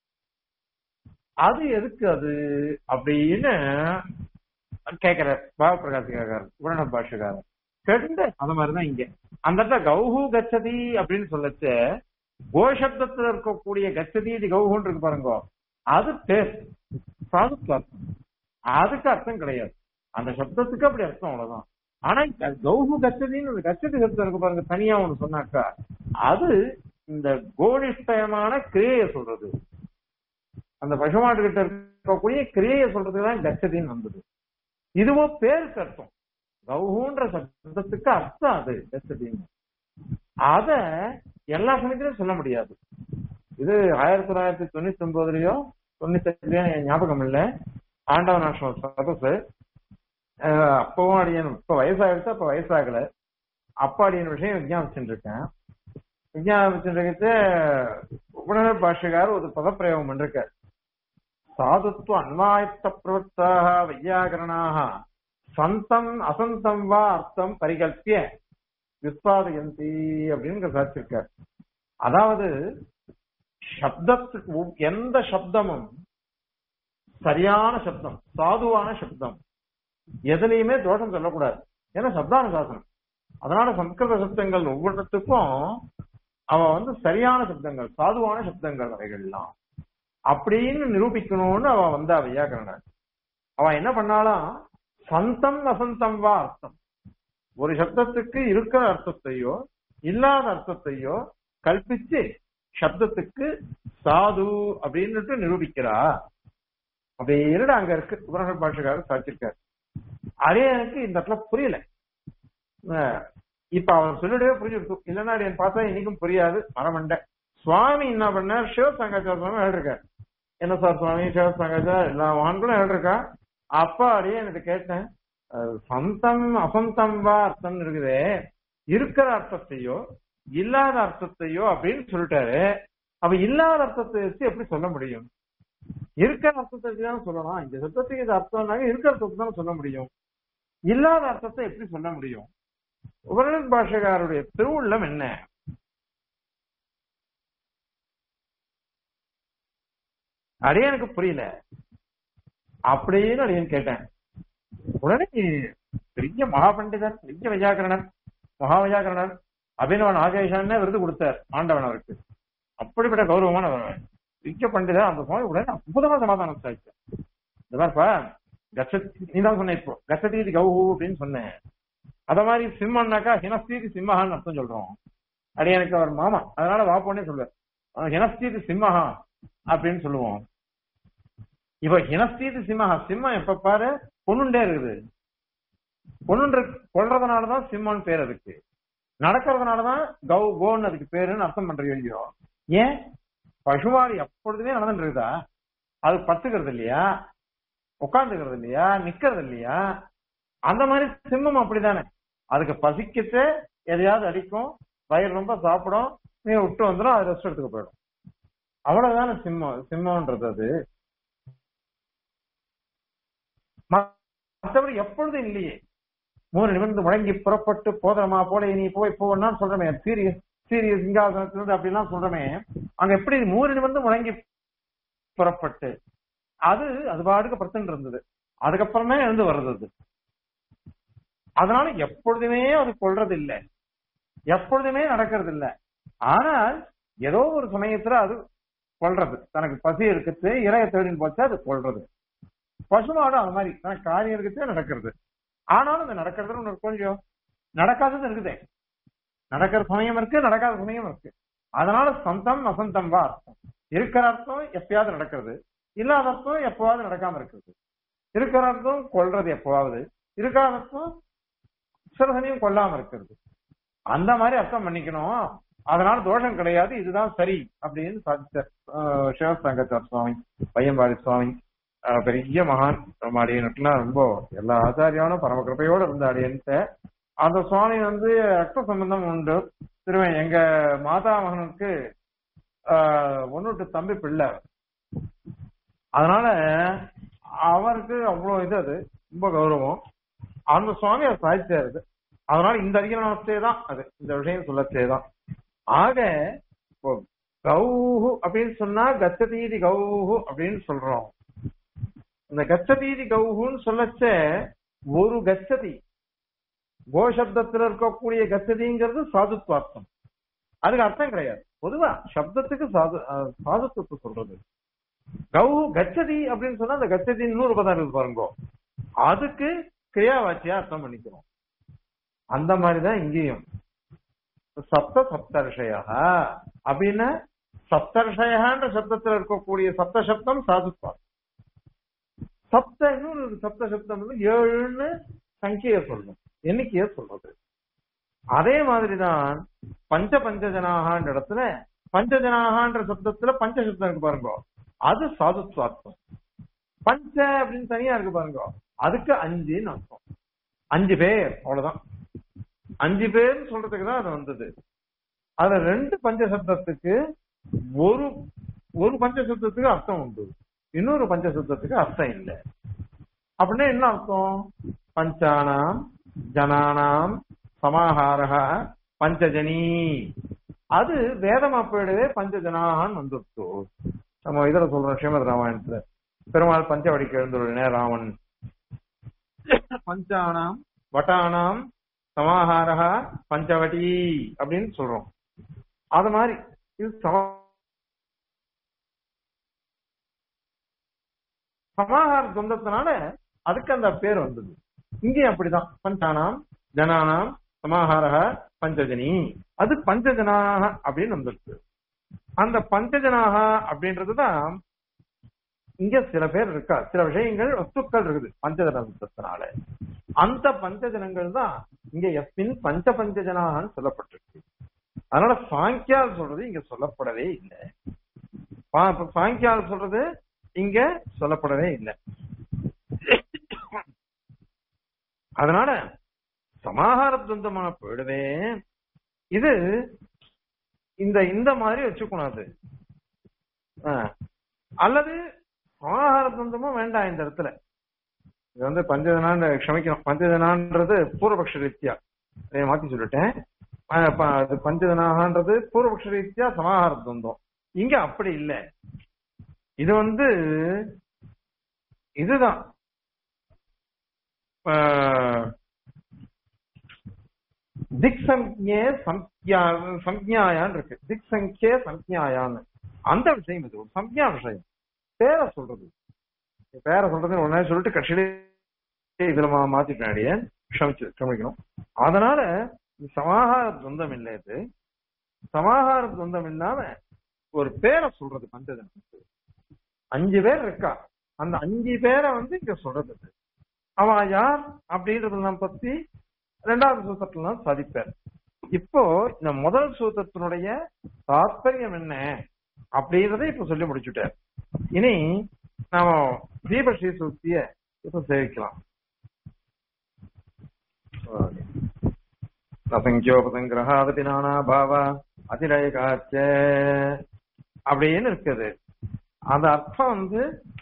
A: அது எதுக்கு அது அப்படின்னு கேக்குறார் பாப பிரகாஷ் கேட்காரு உடன பாஷக்காரர் கேட்டு அந்த மாதிரிதான் இங்க அந்த இடத்துல கௌஹு கச்சதி அப்படின்னு சொல்லச்சு கோஷப்தத்துல இருக்கக்கூடிய கச்சதி இது கௌஹுன்னு இருக்கு பாருங்க அது பேர் சாதுக்கு அர்த்தம் அதுக்கு அர்த்தம் கிடையாது அந்த சப்தத்துக்கு அப்படி அர்த்தம் அவ்வளவுதான் ஆனா இந்த கௌஹு கச்சதின்னு ஒரு கச்சதி சப்தம் இருக்கு பாருங்க தனியா ஒண்ணு சொன்னாக்கா அது இந்த கோனிஷ்டயமான கிரியையை சொல்றது அந்த பசுமாட்டு கிட்ட இருக்கக்கூடிய கிரியையை சொல்றதுக்கு தான் கச்சதின்னு வந்தது இதுவோ பேருக்கு அர்த்தம் கௌஹுன்ற சப்தத்துக்கு அர்த்தம் அது கச்சதின்னு அத எல்லா சமயத்திலும் சொல்ல முடியாது இது ஆயிரத்தி தொள்ளாயிரத்தி தொண்ணூத்தி ஒன்பதுலயோ தொண்ணூத்தி அஞ்சுலயோ என் ஞாபகம் இல்ல ஆண்டவன் ஆசிரம சதசு அஹ் அப்பவும் அடியன் இப்ப வயசாகிடுச்சு அப்ப வயசாகல அப்ப அடியன் விஷயம் விஜயாபிச்சுட்டு இருக்கேன் விஜயாபிச்சுட்டு இருக்கிறது உபநக பாஷகார் ஒரு பதப்பிரயோகம் பண்ணிருக்கார் சாதுத்வ அன்வாயத்த பிரவர்த்தாக வையாகரணாக சந்தம் அசந்தம் வா அர்த்தம் பரிகல்பிய விஸ்வாதயந்தி அப்படின்னு சாதிச்சிருக்கார் அதாவது சப்தத்துக்கு ஒவ்- எந்த சப்தமும் சரியான சப்தம் சாதுவான சப்தம் எதுலையுமே தோஷம் சொல்லக்கூடாது ஏன்னா சப்தானுசாசனம் அதனால சம்ஸ்கிருத சப்தங்கள் ஒவ்வொருத்துக்கும் அவன் வந்து சரியான சப்தங்கள் சாதுவான சப்தங்கள் அவைகள்லாம் அப்படின்னு நிரூபிக்கணும்னு அவன் வந்தா வையாகரணர் அவன் என்ன பண்ணாலாம் சந்தம் அசந்தம் வா அர்த்தம் ஒரு சப்தத்துக்கு இருக்கிற அர்த்தத்தையோ இல்லாத அர்த்தத்தையோ கல்பிச்சு சப்தத்துக்கு சாது அப்படின்னுட்டு நிரூபிக்கிறா அப்படின்னு அங்க இருக்கு உபநகர் பாஷக்காரர் சாட்சிருக்காரு அதே எனக்கு இந்த இடத்துல புரியல அஹ் இப்ப அவர் சொல்லிடவே புரிஞ்சிருக்கும் இல்லைன்னா என் பார்த்தா இன்னைக்கும் புரியாது மரமண்ட சுவாமி என்ன பண்ணார் சிவ சங்காச்சார சுவாமி எழுதிருக்காரு என்ன சார் சுவாமி சிவ சங்காச்சார எல்லா மகான்களும் எழுதிருக்கா அப்ப அப்படியே எனக்கு கேட்டேன் அஹ் சந்தம் அசந்தம் வா அர்த்தம் இருக்குதே இருக்கிற அர்த்தத்தையோ இல்லாத அர்த்தத்தையோ அப்படின்னு சொல்லிட்டாரு அப்ப இல்லாத அர்த்தத்தை வச்சு எப்படி சொல்ல முடியும் இருக்கிற அர்த்தத்தை வச்சு தான் சொல்லலாம் இந்த சப்தத்துக்கு இது அர்த்தம்னாக்க இருக்கிற அர்த்தத்தை தான் சொல்ல முடியும் இல்லாத அர்த்தத்தை எப்படி சொல்ல முடியும் உபரண பாஷகாருடைய திருவுள்ளம் என்ன அடைய எனக்கு புரியல அப்படின்னு அடியன் கேட்டேன் உடனே பெரிய மகா பண்டிதர் பெரிய வையாகரணர் மகா வையாகரணர் அபினவ நாகேஷான்னு விருது கொடுத்தார் ஆண்டவன் அவருக்கு அப்படிப்பட்ட கௌரவமான அவர் பெரிய பண்டிதர் அந்த சுவாமி உடனே அற்புதமா சமாதானம் சாய்ச்சு இந்த மாதிரிப்பா கச்சதி நீ தான் சொன்ன இப்போ கச்சதீதி கௌஹு அப்படின்னு சொன்னேன் அத மாதிரி சிம்மன்னாக்கா ஹினஸ்தீதி சிம்மஹான்னு அர்த்தம் சொல்றோம் அது எனக்கு அவர் மாமா அதனால வாப்போன்னே சொல்லுவார் அவன் ஹினஸ்தீதி சிம்மஹா அப்படின்னு சொல்லுவோம் இப்ப ஹினஸ்தீதி சிம்மஹா சிம்மம் எப்ப பாரு பொண்ணுண்டே இருக்குது பொண்ணு கொள்றதுனாலதான் சிம்மன் பேர் அதுக்கு நடக்கிறதுனாலதான் கௌ கோன்னு அதுக்கு பேருன்னு அர்த்தம் பண்றீங்க இல்லையோ ஏன் பசுவாடி எப்பொழுதுமே நடந்துட்டு இருக்குதா அது பத்துக்கிறது இல்லையா உட்காந்துக்கிறது இல்லையா நிக்கிறது இல்லையா அந்த மாதிரி சிம்மம் அப்படிதானே அதுக்கு பசிக்கிட்டு எதையாவது அடிக்கும் வயிறு ரொம்ப சாப்பிடும் நீ விட்டு வந்துடும் அது ரெஸ்ட் எடுத்துக்க போயிடும் அவ்வளவுதானே சிம்மம் சிம்மம்ன்றது அது மற்றபடி எப்பொழுதும் இல்லையே மூணு நிமிர்ந்து முழங்கி புறப்பட்டு போதரமா போல நீ போய் போனா சொல்றமே சீரியஸ் சீரியஸ் சிங்காசனத்திலிருந்து அப்படிலாம் சொல்றமே அங்க எப்படி மூணு நிமிர்ந்து முழங்கி புறப்பட்டு அது அது பாட்டுக்கு பிரச்சனை இருந்தது அதுக்கப்புறமே எழுந்து வர்றது அது அதனால எப்பொழுதுமே அது கொள்றது இல்லை எப்பொழுதுமே நடக்கிறது இல்லை ஆனால் ஏதோ ஒரு சமயத்துல அது கொள்றது தனக்கு பசி இருக்குது இறைய தேடின்னு போச்சா அது கொள்றது பசுமாடு அது மாதிரி தனக்கு காரியம் இருக்குதே நடக்கிறது ஆனாலும் அது நடக்கிறது ஒண்ணு கொஞ்சம் நடக்காதது இருக்குதே நடக்கிற சமயம் இருக்கு நடக்காத சமயம் இருக்கு அதனால சந்தம் அசந்தம் வா அர்த்தம் இருக்கிற அர்த்தம் எப்பயாவது நடக்கிறது இல்லாத அர்த்தம் எப்பவாவது நடக்காம இருக்கிறது இருக்கிற அர்த்தம் கொள்றது எப்பவாவது இருக்காத அர்த்தம் சில சமயம் கொல்லாம இருக்கிறது அந்த மாதிரி அர்த்தம் பண்ணிக்கணும் அதனால தோஷம் கிடையாது இதுதான் சரி அப்படின்னு சாதிச்சார் சிவசங்கச்சார் சுவாமி பையன்பாடி சுவாமி அஹ் பெரிய மகான் நம்ம அடியனுக்குலாம் ரொம்ப எல்லா ஆச்சாரியானும் பரம கிருப்பையோட இருந்த அடியன்ட்ட அந்த சுவாமி வந்து ரத்த சம்பந்தம் உண்டு திரும்ப எங்க மாதா மகனுக்கு ஒன்னுட்டு தம்பி பிள்ளை அதனால அவருக்கு அவ்வளவு இது அது ரொம்ப கௌரவம் அந்த சுவாமி அவர் சாதிச்சாரு அதனால இந்த அதிகரணத்தே தான் அது இந்த விஷயம் சொல்லத்தே தான் ஆக இப்போ கௌஹு அப்படின்னு சொன்னா கச்சதீதி கௌஹு அப்படின்னு சொல்றோம் இந்த கச்சதீதி கௌஹுன்னு சொல்லச்ச ஒரு கச்சதி கோசப்தத்துல இருக்கக்கூடிய கச்சதிங்கிறது சாதுத்வார்த்தம் அதுக்கு அர்த்தம் கிடையாது பொதுவா சப்தத்துக்கு சாது சாதுத்துவத்தை சொல்றது கௌ கச்சதி அப்படின்னு சொன்னா அந்த கச்சதி இன்னொரு பதம் இருக்கு பாருங்க அதுக்கு கிரியாவாச்சியா அர்த்தம் பண்ணிக்கிறோம் அந்த மாதிரிதான் இங்கேயும் சப்த சப்தர்ஷயா அப்படின்னு சப்தர்ஷயன்ற சப்தத்துல இருக்கக்கூடிய சப்த சப்தம் சாதுத்வம் சப்த இன்னொரு சப்த சப்தம் வந்து ஏழுன்னு சங்கிய சொல்லணும் எண்ணிக்கைய சொல்றது அதே மாதிரிதான் பஞ்ச பஞ்சஜனாகன்ற இடத்துல பஞ்சஜனாகன்ற சப்தத்துல பஞ்ச சப்தம் இருக்கு பாருங்க அது சாதுத்வார்த்தம் பஞ்ச அப்படின்னு தனியா இருக்கு பாருங்க அதுக்கு அஞ்சுன்னு அர்த்தம் அஞ்சு பேர் அவ்வளவுதான் அஞ்சு பேர் சொல்றதுக்கு தான் அது வந்தது அதுல ரெண்டு பஞ்ச சப்தத்துக்கு ஒரு ஒரு பஞ்ச சப்தத்துக்கு அர்த்தம் உண்டு இன்னொரு பஞ்ச சப்தத்துக்கு அர்த்தம் இல்லை அப்படின்னா என்ன அர்த்தம் பஞ்சானாம் ஜனானாம் சமாஹாரக பஞ்சஜனி அது வேதமா போயிடவே பஞ்சஜனாகான்னு வந்துருச்சு நம்ம இதுல சொல்றோம் ஸ்ரீமத் ராமாயணத்துல பெருமாள் பஞ்சவடிக்கு எழுந்துள்ளனே ராமன் பஞ்சானாம் வட்டானாம் சமாஹாரக பஞ்சவடி அப்படின்னு சொல்றோம் அது மாதிரி இது சமா சமாஹார சொந்தத்தினால அதுக்கு அந்த பேர் வந்தது இங்கேயும் அப்படிதான் பஞ்சானாம் ஜனானாம் சமாஹாரக பஞ்சஜனி அது பஞ்சஜனாக அப்படின்னு வந்துருக்கு அந்த பஞ்சஜனாக அப்படின்றதுதான் இங்க சில பேர் இருக்கா சில விஷயங்கள் வஸ்துக்கள் இருக்குது பஞ்சஜனத்தினால அந்த பஞ்சஜனங்கள் தான் இங்க எஸ்மின் பஞ்ச பஞ்சஜனான்னு சொல்லப்பட்டிருக்கு அதனால சாங்கியால் சொல்றது இங்க சொல்லப்படவே இல்லை சாங்கியால் சொல்றது இங்க சொல்லப்படவே இல்லை அதனால சமாகார துவந்தமான போயிடவே இது இந்த இந்த மாதிரி வச்சுக்கூடாது அல்லது சமாகார துவந்தமும் வேண்டாம் இந்த இடத்துல இது வந்து பஞ்சஜனான்னு க்ஷமிக்கணும் பஞ்சஜனான்றது பூர்வபக்ஷ ரீத்தியா இதை மாத்தி சொல்லிட்டேன் அது பஞ்சஜனாகன்றது பூர்வபக்ஷ ரீத்தியா சமாகார துவந்தம் இங்க அப்படி இல்லை இது வந்து இதுதான் திக் சங்கே சம்ஞாயான் இருக்கு திக் சங்கே சம்ஞாயான்னு அந்த விஷயம் இது ஒரு சம்ஞா விஷயம் பேரை சொல்றது பேரை சொல்றது உடனே சொல்லிட்டு கட்சியிலே இதுல மாத்திட்டாடிய க்ஷமிச்சு க்ஷமிக்கணும் அதனால சமாகார துவந்தம் இல்லை இது சமாகார துவந்தம் இல்லாம ஒரு பேரை சொல்றது பஞ்சஜனத்துக்கு அஞ்சு பேர் இருக்கா அந்த அஞ்சு பேரை வந்து இங்க சொல்றது அவ யார் அப்படின்றத நம்ம பத்தி ரெண்டாவது சூத்திரத்துல சாதிப்பார் இப்போ இந்த முதல் சூத்திரத்தினுடைய தாற்பயம் என்ன அப்படின்றத இப்ப சொல்லி முடிச்சுட்டார் இனி நாம தீபஸ்ரீ சூத்திய இப்ப சேவிக்கலாம் அசங்கியோபசங்கிரகாதபி நானா பாவா அதிரயகாச்ச அப்படின்னு இருக்குது அந்த அர்த்தம் வந்து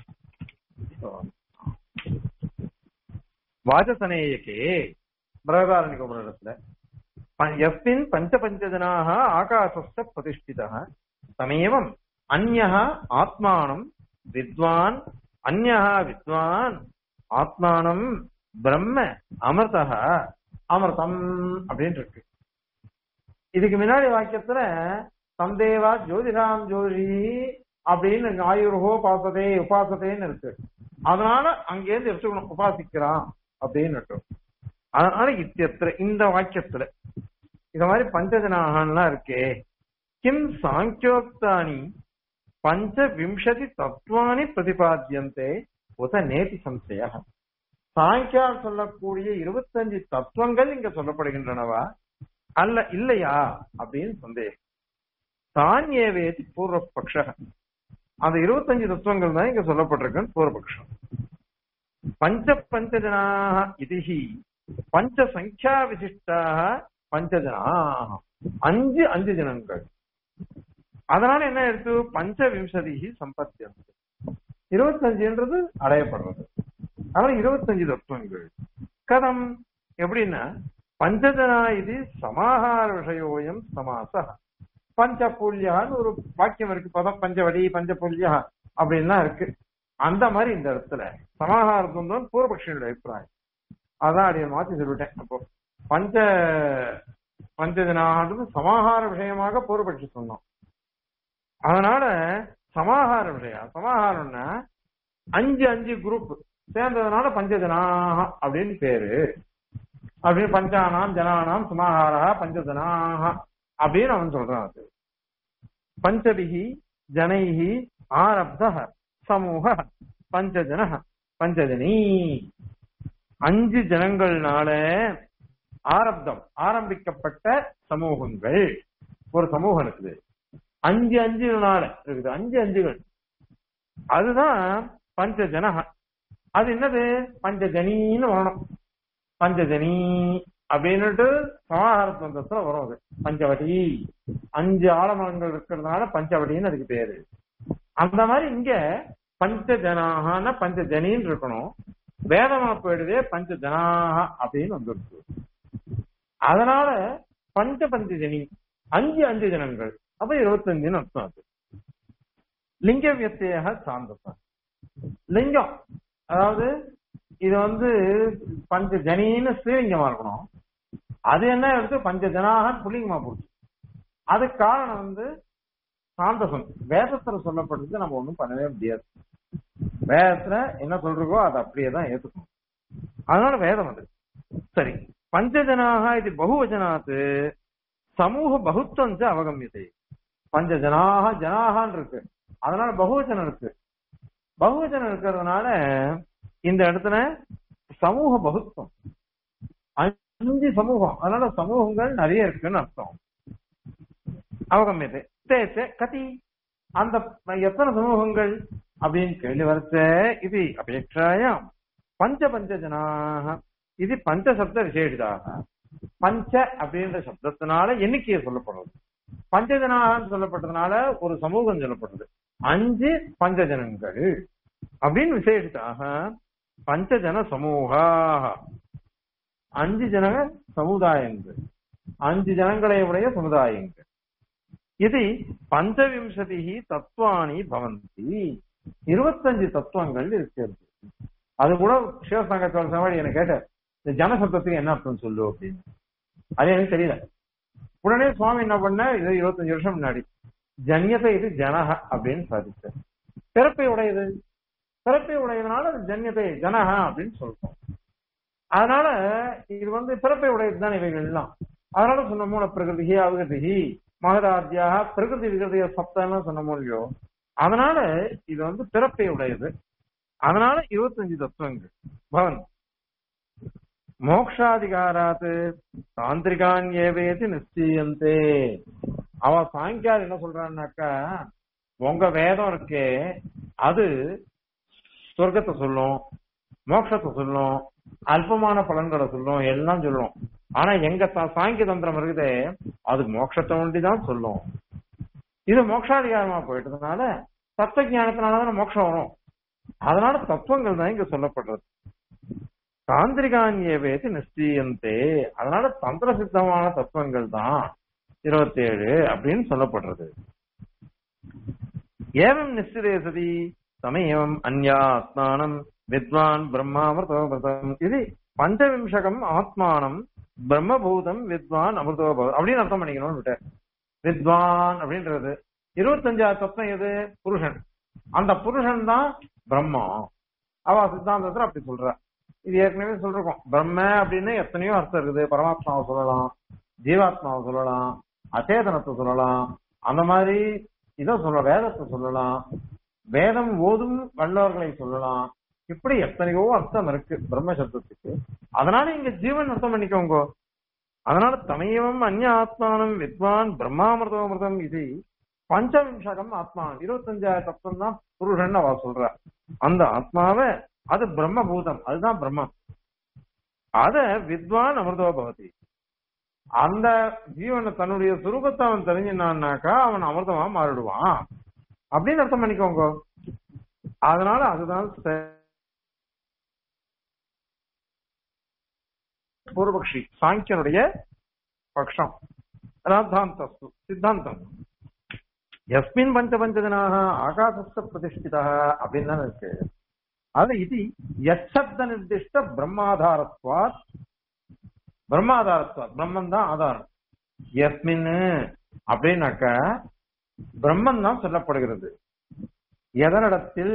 A: வாஜசனேயக்கே பிரகாரணிக உபநிடத்துல எஸ்மின் பஞ்ச பஞ்சஜனாக ஆகாசஸ்த பிரதிஷ்டித தமேவம் அந்யா ஆத்மானம் வித்வான் அந்யா வித்வான் ஆத்மானம் பிரம்ம அமிர்த அமிர்தம் அப்படின்னு இருக்கு இதுக்கு முன்னாடி வாக்கியத்துல சந்தேவா ஜோதிராம் ஜோதி அப்படின்னு ஆயுர்ஹோ பாசதே உபாசதேன்னு இருக்கு அதனால அங்கேருந்து எடுத்துக்கணும் உபாசிக்கிறான் அப்படின்னு இருக்கு அதனால இத்தியத்துல இந்த வாக்கியத்துல இந்த மாதிரி பஞ்சஜனாகலாம் இருக்கே கிம் சாங்கியோக்தானி பஞ்ச விம்சதி தத்துவானி பிரதிபாத்தியந்தே உத நேதி சம்சய சாங்கியால் சொல்லக்கூடிய இருபத்தஞ்சு தத்துவங்கள் இங்க சொல்லப்படுகின்றனவா அல்ல இல்லையா அப்படின்னு சந்தேகம் தான் ஏவேதி பூர்வபக்ஷ அந்த இருபத்தஞ்சு தத்துவங்கள் தான் இங்க சொல்லப்பட்டிருக்குன்னு பூர்வபக்ஷம் பஞ்ச பஞ்சஜனாக இதிஹி பஞ்ச சங்கியா விசிஷ்டாக பஞ்சஜனாக அஞ்சு அஞ்சு ஜனங்கள் அதனால என்ன எடுத்து பஞ்ச விம்சதிகி சம்பத்தியம் இருபத்தஞ்சுன்றது அடையப்படுறது அதனால இருபத்தஞ்சு தத்துவங்கள் கதம் எப்படின்னா பஞ்சஜனா இது சமாகார விஷயோயம் சமாச பஞ்சபூல்யான்னு ஒரு வாக்கியம் இருக்கு பதம் பஞ்சவடி பஞ்சபூல்யா அப்படின்லாம் இருக்கு அந்த மாதிரி இந்த இடத்துல சமாகார துவந்தம் பூர்வபக்ஷனுடைய அபிப்பிராயம் அதான் அடைய மாத்தி சொல்லிட்டேன் அப்போ பஞ்ச பஞ்சஜனான்றது சமாகார விஷயமாக பூர்வபக்ஷி சொன்னோம் அதனால சமாகார விஷயம் சமாகாரம்னா அஞ்சு அஞ்சு குரூப் சேர்ந்ததுனால பஞ்சஜனாக அப்படின்னு பேரு அப்படின்னு பஞ்சானாம் ஜனானாம் சுமாஹாரா பஞ்சஜனாக அப்படின்னு அவன் சொல்றான் அது பஞ்சபிகி ஜனைஹி ஆரப்த சமூக பஞ்சஜன பஞ்சஜனி அஞ்சு ஜனங்கள்னால ஆரப்தம் ஆரம்பிக்கப்பட்ட சமூகங்கள் ஒரு சமூகம் இருக்குது அஞ்சு அஞ்சு நாள் இருக்குது அஞ்சு அஞ்சுகள் அதுதான் பஞ்சஜன அது என்னது பஞ்சஜனின்னு வரணும் பஞ்சஜனி அப்படின்னுட்டு சமாஹாரத்வந்தத்துல வரும் அது பஞ்சவடி அஞ்சு ஆலமரங்கள் இருக்கிறதுனால பஞ்சவடின்னு அதுக்கு பேரு அந்த மாதிரி இங்க பஞ்சஜனாகனா பஞ்சஜனின்னு இருக்கணும் வேதமா போயிடுதே பஞ்சஜனாக அப்படின்னு வந்துருக்கு அதனால பஞ்ச பஞ்சஜனி அஞ்சு அஞ்சு ஜனங்கள் அப்ப இருபத்தஞ்சுன்னு அர்த்தம் அது லிங்க வியத்தையாக சார்ந்ததான் லிங்கம் அதாவது இது வந்து பஞ்ச ஜனின்னு ஸ்ரீலிங்கமா இருக்கணும் அது என்ன எடுத்து பஞ்ச ஜனாக புள்ளிங்கமா போச்சு அதுக்கு காரணம் வந்து சாந்தசம் வேதத்துல சொல்லப்படுறது நம்ம ஒண்ணும் பண்ணவே முடியாது வேதத்துல என்ன சொல்றதோ அதை அப்படியே தான் ஏத்துக்கணும் அதனால வேதம் அது சரி பஞ்சஜனாக இது பகுவஜனாத்து சமூக பகுத்தம் அவகமியதை பஞ்சஜனாக ஜனாகான் இருக்கு அதனால பகுவச்சனம் இருக்கு பகுவச்சனம் இருக்கிறதுனால இந்த இடத்துல சமூக பகுத்துவம் அஞ்சு சமூகம் அதனால சமூகங்கள் நிறைய இருக்குன்னு அர்த்தம் அவகமியதை தேச்ச கதி அந்த எத்தனை சமூகங்கள் அப்படின்னு கேள்வி வரச்ச இது அபேட்சாயம் பஞ்ச பஞ்ச ஜனாக இது பஞ்ச சப்த விசேஷிதாக பஞ்ச அப்படின்ற சப்தத்தினால எண்ணிக்கையை சொல்லப்படுறது பஞ்சஜனாகன்னு சொல்லப்பட்டதுனால ஒரு சமூகம் சொல்லப்படுறது அஞ்சு பஞ்சஜனங்கள் அப்படின்னு விசேஷிதாக பஞ்சஜன சமூகா அஞ்சு ஜன சமுதாயங்கள் அஞ்சு ஜனங்களை உடைய சமுதாயங்கள் இது பஞ்சவிம்சதி தத்துவானி பவந்தி இருபத்தஞ்சு தத்துவங்கள் இருக்கிறது அது கூட சிவசங்கத்தோட சமாளி என்ன கேட்டார் இந்த ஜனசப்தத்துக்கு என்ன அர்த்தம் சொல்லு அப்படின்னு அது எனக்கு தெரியல உடனே சுவாமி என்ன பண்ண இது இருபத்தஞ்சு வருஷம் முன்னாடி ஜன்யத்தை இது ஜனக அப்படின்னு சாதிச்சார் பிறப்பை உடையது பிறப்பை உடையதுனால அது ஜன்யத்தை ஜனக அப்படின்னு சொல்றோம் அதனால இது வந்து பிறப்பை உடையது தான் இவைகள் எல்லாம் அதனால சொன்ன மூல பிரகிருதி அவகதி மகதாத்தியாக பிரகிருதி விகிருதிய சப்தம்லாம் சொன்னமோ இல்லையோ அதனால இது வந்து பிறப்பை உடையது அதனால இருபத்தஞ்சு தத்துவங்கள் பவன் மோக்ஷாதிகாராத் தாந்திரிகான் ஏவேதி நிச்சயந்தே அவ சாயங்காலம் என்ன சொல்றான்னாக்கா உங்க வேதம் இருக்கே அது சொர்க்கத்தை சொல்லும் மோட்சத்தை சொல்லும் அல்பமான பலன்களை சொல்லும் எல்லாம் சொல்லும் ஆனா எங்க சாங்கிய தந்திரம் இருக்குதே அது மோட்சத்தை ஒண்டிதான் சொல்லும் இது மோட்சாதிகாரமா போயிட்டதுனால தத்துவ ஞானத்தினாலதான் மோட்சம் வரும் அதனால தத்துவங்கள் தான் இங்க சொல்லப்படுறது தாந்திரிகான்யவேதி நிச்சயந்தே அதனால தந்திர சித்தமான தத்துவங்கள் தான் இருபத்தி ஏழு அப்படின்னு சொல்லப்படுறது ஏவம் நிச்சிதே சதி சமயம் அந்யா ஆத்மானம் வித்வான் பிரம்மாமிருதோபதம் இது பஞ்சவிம்சகம் ஆத்மானம் பிரம்மபூதம் வித்வான் அமிர்தோபதம் அப்படின்னு அர்த்தம் பண்ணிக்கணும்னு விட்டார் வித்வான் அப்படின்றது இருபத்தஞ்சாவது தத்துவம் எது புருஷன் அந்த புருஷன் தான் பிரம்மம் அவ சித்தாந்தத்துல அப்படி சொல்ற இது ஏற்கனவே சொல்றோம் பிரம்ம அப்படின்னு எத்தனையோ அர்த்தம் இருக்குது பரமாத்மாவை சொல்லலாம் ஜீவாத்மாவை சொல்லலாம் அச்சேதனத்தை சொல்லலாம் அந்த மாதிரி இதை சொல்ல வேதத்தை சொல்லலாம் வேதம் ஓதும் வல்லவர்களை சொல்லலாம் இப்படி எத்தனையோ அர்த்தம் இருக்கு பிரம்ம சப்தத்துக்கு அதனால இங்க ஜீவன் அர்த்தம் பண்ணிக்கோங்க அதனால தமையவம் அந்நிய ஆத்மானம் வித்வான் பிரம்மாமிருதமிருதம் இது பஞ்சவிம்சகம் ஆத்மா இருபத்தஞ்சாயிரம் தத்துவம் தான் புருஷன் அவ சொல்ற அந்த ஆத்மாவை அது பிரம்மபூதம் அதுதான் பிரம்மம் அத வித்வான் அமிர்தோ பவதி அந்த ஜீவனை தன்னுடைய சுரூபத்தை அவன் தெரிஞ்சினான்னாக்கா அவன் அமிர்தமா மாறிடுவான் அப்படின்னு அர்த்தம் பண்ணிக்கோங்க அதனால அதுதான் பூர்வபக்ஷி சாங்கியனுடைய பக்ஷம் ராத்தாந்தஸ்து சித்தாந்தம் எஸ்மின் பஞ்ச பஞ்சஜனாக ஆகாசஸ்த பிரதிஷ்டிதா அப்படின்னு தான் இருக்கு அது இது எச்சப்த நிர்திஷ்ட பிரம்மாதாரத்வாத் பிரம்மாதாரத்வாத் பிரம்மன் தான் ஆதாரம் எஸ்மின் அப்படின்னாக்க பிரம்மன் தான் சொல்லப்படுகிறது எதனிடத்தில்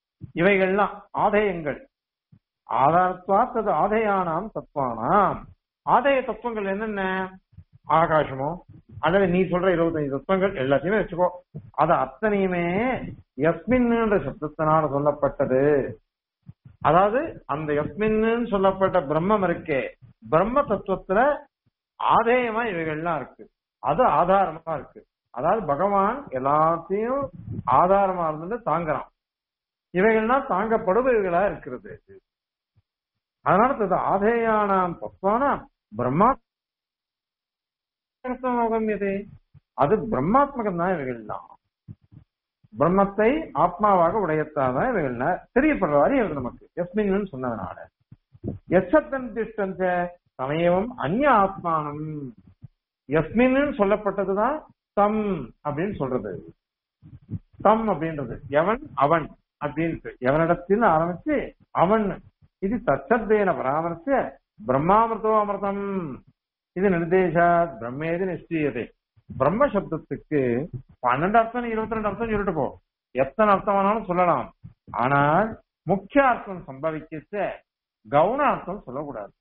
A: இவைகள்லாம் ஆதேயங்கள் ஆதாரத்வாத் அது ஆதேயானாம் தத்வானாம் ஆதாய தத்துவங்கள் என்னென்ன ஆகாசமோ அல்லது நீ சொல்ற இருபத்தஞ்சு தத்துவங்கள் எல்லாத்தையுமே வச்சுக்கோ அது அத்தனையுமே எஸ்மின்ன்ற சப்தத்தினால சொல்லப்பட்டது அதாவது அந்த எஸ்மின்னு சொல்லப்பட்ட பிரம்மம் இருக்கே பிரம்ம தத்துவத்துல ஆதேயமா இவைகள்லாம் இருக்கு அது ஆதாரமா இருக்கு அதாவது பகவான் எல்லாத்தையும் ஆதாரமா இருந்து தாங்குறான் இவைகள்லாம் தாங்கப்படுபவைகளா இருக்கிறது அதனால தது ஆதேயானாம் தத்துவானாம் பிரம்மா அவகமியதே அது பிரம்மாத்மகம் தான் இவைகள் தான் பிரம்மத்தை ஆத்மாவாக உடையத்தான் இவைகள் தெரியப்படுற அறியறது நமக்கு எஸ்மின்னு சொன்னதுனால எச்சத்தன் திஷ்டந்த சமயமும் அந்நிய ஆத்மானம் எஸ்மின்னு சொல்லப்பட்டதுதான் தம் அப்படின்னு சொல்றது தம் அப்படின்றது எவன் அவன் அப்படின்ட்டு எவனிடத்தில் ஆரம்பிச்சு அவன் இது தச்சத்தேன பராமரிச்சு பிரம்மாமிருதோ அமிர்தம் இது நிர்தேசா பிரம்மேது நிச்சயதே பிரம்ம சப்தத்துக்கு பன்னெண்டு அர்த்தம் இருபத்தி ரெண்டு அர்த்தம் சொல்லிட்டு போ எத்தனை அர்த்தம் வேணாலும் சொல்லலாம் ஆனால் முக்கிய அர்த்தம் சம்பவிக்க கவுன அர்த்தம் சொல்லக்கூடாது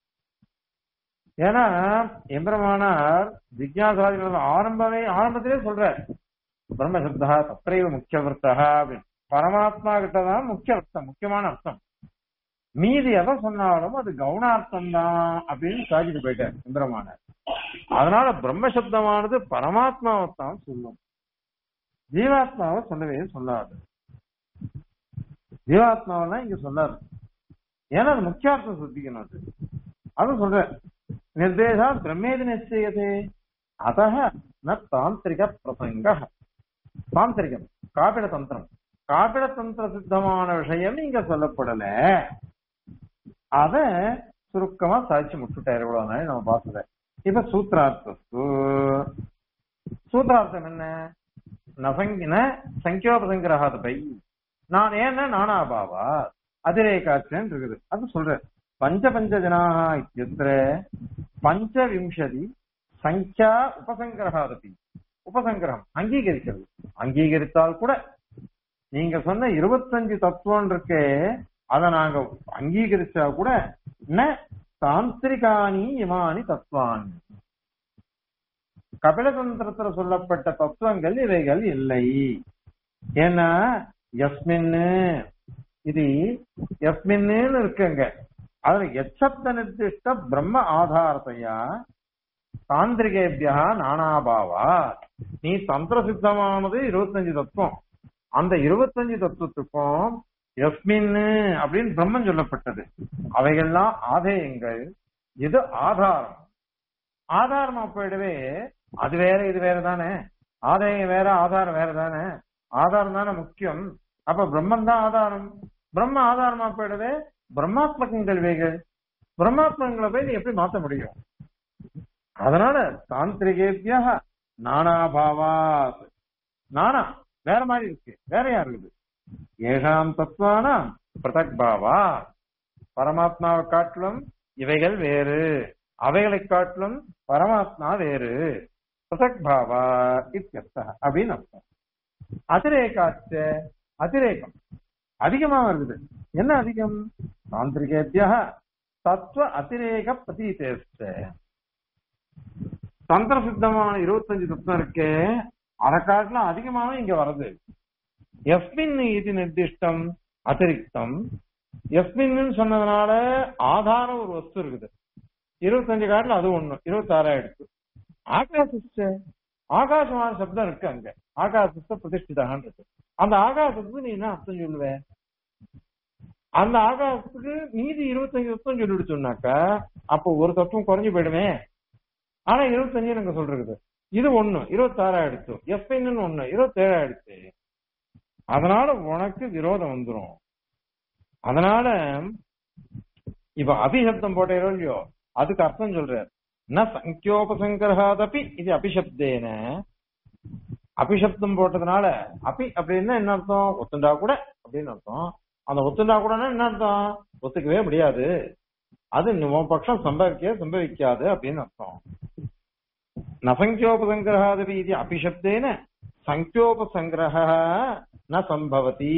A: ஏன்னா எம்பெருமானார் ஜிக்யாசாதிகள் ஆரம்பமே ஆரம்பத்திலே சொல்ற பிரம்மசப்தா தத்தைவ முக்கிய வர்த்தா அப்படின்னு பரமாத்மா கிட்டதான் முக்கிய அர்த்தம் முக்கியமான அர்த்தம் மீதி எதை சொன்னாலும் அது கவுனார்த்தம் தான் அப்படின்னு சாதிட்டு போயிட்டார் எம்பெருமானார் அதனால பிரம்மசப்தமானது பரமாத்மாவைத்தான் சொல்லும் ஜீவாத்மாவை சொல்லவே சொல்லாது ஜீவாத்மாவெல்லாம் இங்க சொல்லாது ஏன்னா அது முக்கியார்த்தம் சுத்திக்கணும் அது அது சொல்ற நிர்தேசா பிரம்மேதி நிச்சயதே அத ந தாந்திரிக பிரசங்க தாந்திரிகம் காப்பிட தந்திரம் காப்பிட தந்திர சித்தமான விஷயம் இங்க சொல்லப்படல அத சுருக்கமா சாட்சி முட்டுட்டாரு இவ்வளவு நாள் நம்ம பார்த்தத இப்ப சூத்திரார்த்தஸ்து சூத்திரார்த்தம் என்ன நசங்கின சங்கியோபசங்கிரகாத பை நான் ஏன்னா நானாபாவா அதிரேகாச்சன் இருக்குது அது சொல்றேன் பஞ்ச பஞ்ச ஜனாக இத்தியத்திர பஞ்சவிம்சதி சங்கியா உபசங்கிரகாதபி உபசங்கிரகம் அங்கீகரிக்கிறது அங்கீகரித்தால் கூட நீங்க சொன்ன இருபத்தஞ்சு தத்துவம் இருக்கே அதை நாங்க அங்கீகரிச்சா கூட ந தாந்திரிகானி இமானி தத்துவான் கபிலதந்திரத்துல சொல்லப்பட்ட தத்துவங்கள் இவைகள் இல்லை ஏன்னா எஸ்மின்னு இது எஸ்மின்னு இருக்குங்க அதுல எச்சப்த நிர்திஷ்ட பிரம்ம ஆதாரத்தையா தாந்திரிகேபியா நானாபாவா நீ தந்திர சித்தமானது இருபத்தஞ்சு தத்துவம் அந்த இருபத்தஞ்சு தத்துவத்துக்கும் எஸ்மின்னு அப்படின்னு பிரம்மன் சொல்லப்பட்டது அவைகள்லாம் ஆதேயங்கள் இது ஆதாரம் ஆதாரமா போயிடவே அது வேற இது வேற தானே ஆதாயம் வேற ஆதாரம் வேற தானே ஆதாரம் தானே முக்கியம் அப்ப பிரம்மன் தான் ஆதாரம் பிரம்ம ஆதாரமா போயிடவே பிரம்மாத்மகங்கள் வேகள் பிரம்மாத்மகங்களை போய் நீ எப்படி மாத்த முடியும் அதனால தாந்திரிகேபியா நானாபாவா நானா வேற மாதிரி இருக்கு வேறையா இருக்குது ஏகாம் தத்துவானாம் பிரதக் பாவா பரமாத்மாவை காட்டிலும் இவைகள் வேறு அவைகளை காட்டிலும் பரமாத்மா வேறு பிரதக் பாவா இத்தியர்த்தா அப்படின்னு அர்த்தம் அதிரேகாச்ச அதிரேகம் அதிகமா வருது என்ன அதிகம் தாந்திரிகேபியா தத்துவ அதிரேக பிரதீதேச்ச தந்திர சித்தமான இருபத்தஞ்சு தத்துவம் இருக்கே அதை காட்டிலும் அதிகமாவே இங்க வருது எஸ்மின் இது நிர்திஷ்டம் அதிரிக்தம் எஸ்மின்னு சொன்னதுனால ஆதாரம் ஒரு வஸ்து இருக்குது இருபத்தஞ்சு காட்டில் அது ஒண்ணு இருபத்தாறாயிடுச்சு ஆகாசிச்ச ஆகாசமான சப்தம் இருக்கு அங்க ஆகாசத்தை பிரதிஷ்டிதான் இருக்கு அந்த ஆகாசத்துக்கு நீ என்ன அர்த்தம் சொல்லுவ அந்த ஆகாசத்துக்கு மீதி இருபத்தஞ்சு தத்துவம் சொல்லிட்டு சொன்னாக்கா அப்போ ஒரு தத்துவம் குறைஞ்சு போயிடுமே ஆனா இருபத்தஞ்சு எனக்கு சொல்றது இது ஒண்ணு இருபத்தாறு ஆயிடுச்சு எஸ்பின்னு ஒண்ணு இருபத்தேழு ஆயிடுச்சு அதனால உனக்கு விரோதம் வந்துரும் அதனால இப்ப அபிசப்தம் போட்டோ இல்லையோ அதுக்கு அர்த்தம் சொல்றார் ந சங்கியோபசங்கிரகாதபி இது அபிசப்தேன அபிசப்தம் போட்டதுனால அபி அப்படின்னா என்ன அர்த்தம் ஒத்துண்டா கூட அப்படின்னு அர்த்தம் அந்த ஒத்துண்டா கூடனா என்ன அர்த்தம் ஒத்துக்கவே முடியாது அது உன் பட்சம் சம்பவிக்க சம்பவிக்காது அப்படின்னு அர்த்தம் நசங்கியோபசங்கிரகாதபி இது அபிஷப்தேன சங்கியோபசங்கிரக ந சம்பவதி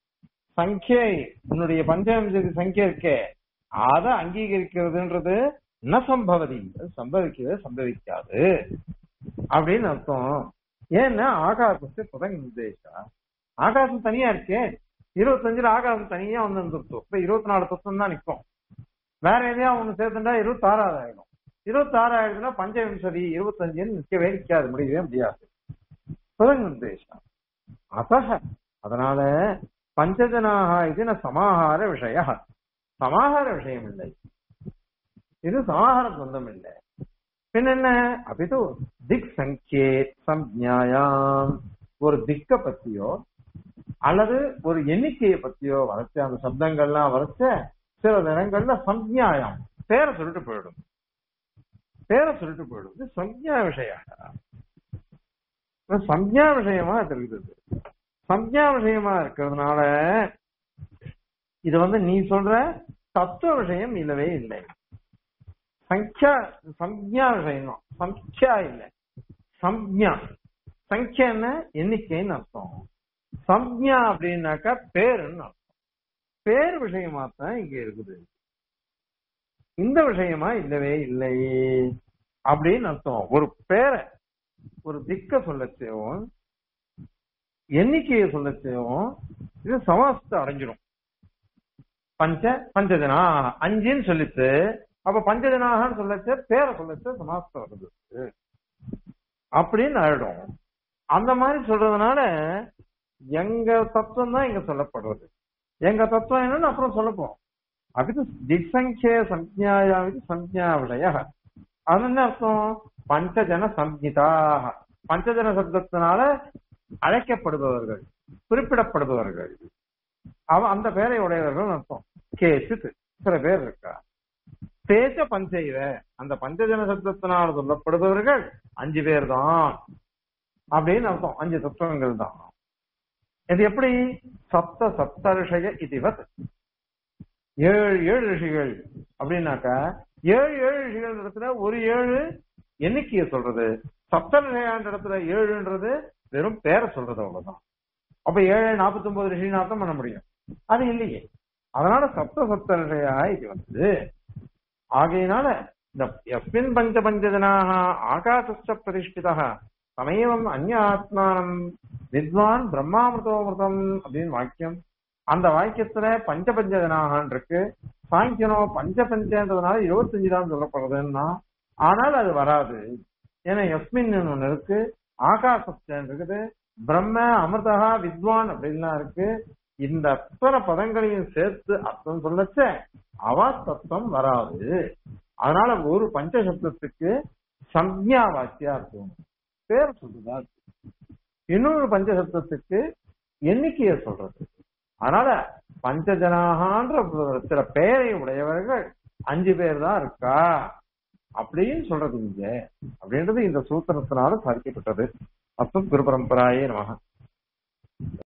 A: சங்கியை உன்னுடைய பஞ்சவிம்சதி சங்கிய இருக்கே அதை அங்கீகரிக்கிறதுன்றது ந சம்பவதி அது சம்பவிக்கவே சம்பவிக்காது அப்படின்னு அர்த்தம் ஏன்னா ஆகாசத்தை புதங்க உத்தேசா ஆகாசம் தனியா இருக்கே இருபத்தஞ்சுல ஆகாசம் தனியா வந்து இருந்துருத்தோம் இப்ப இருபத்தி நாலு தத்துவம் தான் நிற்கும் வேற எதையா ஒண்ணு சேர்த்துட்டா இருபத்தி ஆறாவது ஆயிடும் இருபத்தி ஆறு ஆயிடுச்சுன்னா பஞ்சவிம்சதி இருபத்தஞ்சுன்னு நிற்கவே நிற்காது முடியவே முடியாது புதங்க உத்தேசம் அத்தக அதனால பஞ்சஜனாக இது ந சமாஹார விஷய சமாஹார விஷயம் இல்லை இது சமாஹார சொந்தம் இல்லை பின் என்ன அபிது திக் சங்கேத் சம்ஞாயாம் ஒரு திக்க பத்தியோ அல்லது ஒரு எண்ணிக்கையை பத்தியோ வரைச்ச அந்த சப்தங்கள்லாம் வரைச்ச சில நேரங்கள்ல சம்ஞாயம் பேரை சொல்லிட்டு போயிடும் பேரை சொல்லிட்டு போயிடும் இது சம்ஞா விஷயம் சம்ஞா விஷயமா இது இருக்குது சம்ஞா விஷயமா இருக்கிறதுனால இது வந்து நீ சொல்ற தத்துவ விஷயம் இல்லவே இல்லை சங்கியா சம்ஞா விஷயம் தான் சங்கியா இல்லை சம்ஞா சங்கியான்னு எண்ணிக்கைன்னு அர்த்தம் சம்ஞா அப்படின்னாக்கா பேருன்னு அர்த்தம் பேர் விஷயமா தான் இங்க இருக்குது இந்த விஷயமா இல்லவே இல்லை அப்படின்னு அர்த்தம் ஒரு பேரை ஒரு திக்க சொல்லச்சேவும் எண்ணிக்கையை சொல்லச்சேவும் இது சமாசத்தை அடைஞ்சிடும் பஞ்ச பஞ்சஜனா அஞ்சுன்னு சொல்லிச்சு அப்ப பஞ்சஜனாகன்னு சொல்லச்ச பேரை சொல்லச்ச சமாசத்தை வருது அப்படின்னு ஆயிடும் அந்த மாதிரி சொல்றதுனால எங்க தத்துவம் தான் இங்க சொல்லப்படுறது எங்க தத்துவம் என்னன்னு அப்புறம் சொல்லப்போம் அது திசங்கே சஞ்ஞாயா இது சஞ்ஞா விடய அது என்ன அர்த்தம் பஞ்சஜன சம்ஹிதாக பஞ்சஜன சப்தத்தினால அழைக்கப்படுபவர்கள் குறிப்பிடப்படுபவர்கள் அவ அந்த பேரை உடையவர்கள் அர்த்தம் கேசித் சில பேர் இருக்கா தேச பஞ்சைவ அந்த பஞ்சஜன சப்தத்தினால் சொல்லப்படுபவர்கள் அஞ்சு பேர் தான் அப்படின்னு அர்த்தம் அஞ்சு தத்துவங்கள் தான் இது எப்படி சப்த சப்த ரிஷய இதுவத் ஏழு ஏழு ரிஷிகள் அப்படின்னாக்கா ஏழு ஏழு ரிஷிகள் இடத்துல ஒரு ஏழு எண்ணிக்கையை சொல்றது சப்த ரிஷயான்ற இடத்துல ஏழுன்றது வெறும் பேரை சொல்றது அவ்வளவுதான் அப்ப ஏழு நாற்பத்தி ஒன்பது ரிஷின்னு அர்த்தம் பண்ண முடியும் அது இல்லையே அதனால சப்த சப்த ரிஷயா இது வந்து ஆகையினால இந்த எஸ்மின் பஞ்ச பஞ்சஜனாக ஆகாசஸ்ட பிரதிஷ்டிதா சமயவம் அந்நிய ஆத்மானம் வித்வான் பிரம்மாமிருதோமிருதம் அப்படின்னு வாக்கியம் அந்த வாக்கியத்துல பஞ்ச பஞ்சஜனாகன் இருக்கு சாங்கியனோ பஞ்ச பஞ்சன்றதுனால இருபத்தஞ்சு தான் சொல்லப்படுறதுன்னா ஆனால் அது வராது ஏன்னா எஸ்மின் ஒண்ணு இருக்கு ஆகாசஸ்டன் இருக்குது பிரம்ம அமிர்தகா வித்வான் அப்படின்லாம் இருக்கு இந்த அத்தனை பதங்களையும் சேர்த்து அர்த்தம் சொல்லச்ச அவா தத்துவம் வராது அதனால ஒரு பஞ்சசப்தத்துக்கு சம்யா வாக்கியா இருக்கும் பேர் சொல்றதா இன்னொரு பஞ்சசப்தத்துக்கு எண்ணிக்கைய சொல்றது அதனால பஞ்சஜனாகான்ற சில பெயரை உடையவர்கள் அஞ்சு பேர் தான் இருக்கா அப்படின்னு சொல்றது இங்க அப்படின்றது இந்த சூத்திரத்தினால சாதிக்கப்பட்டது அஸ்மத் குரு பரம்பராயே நமக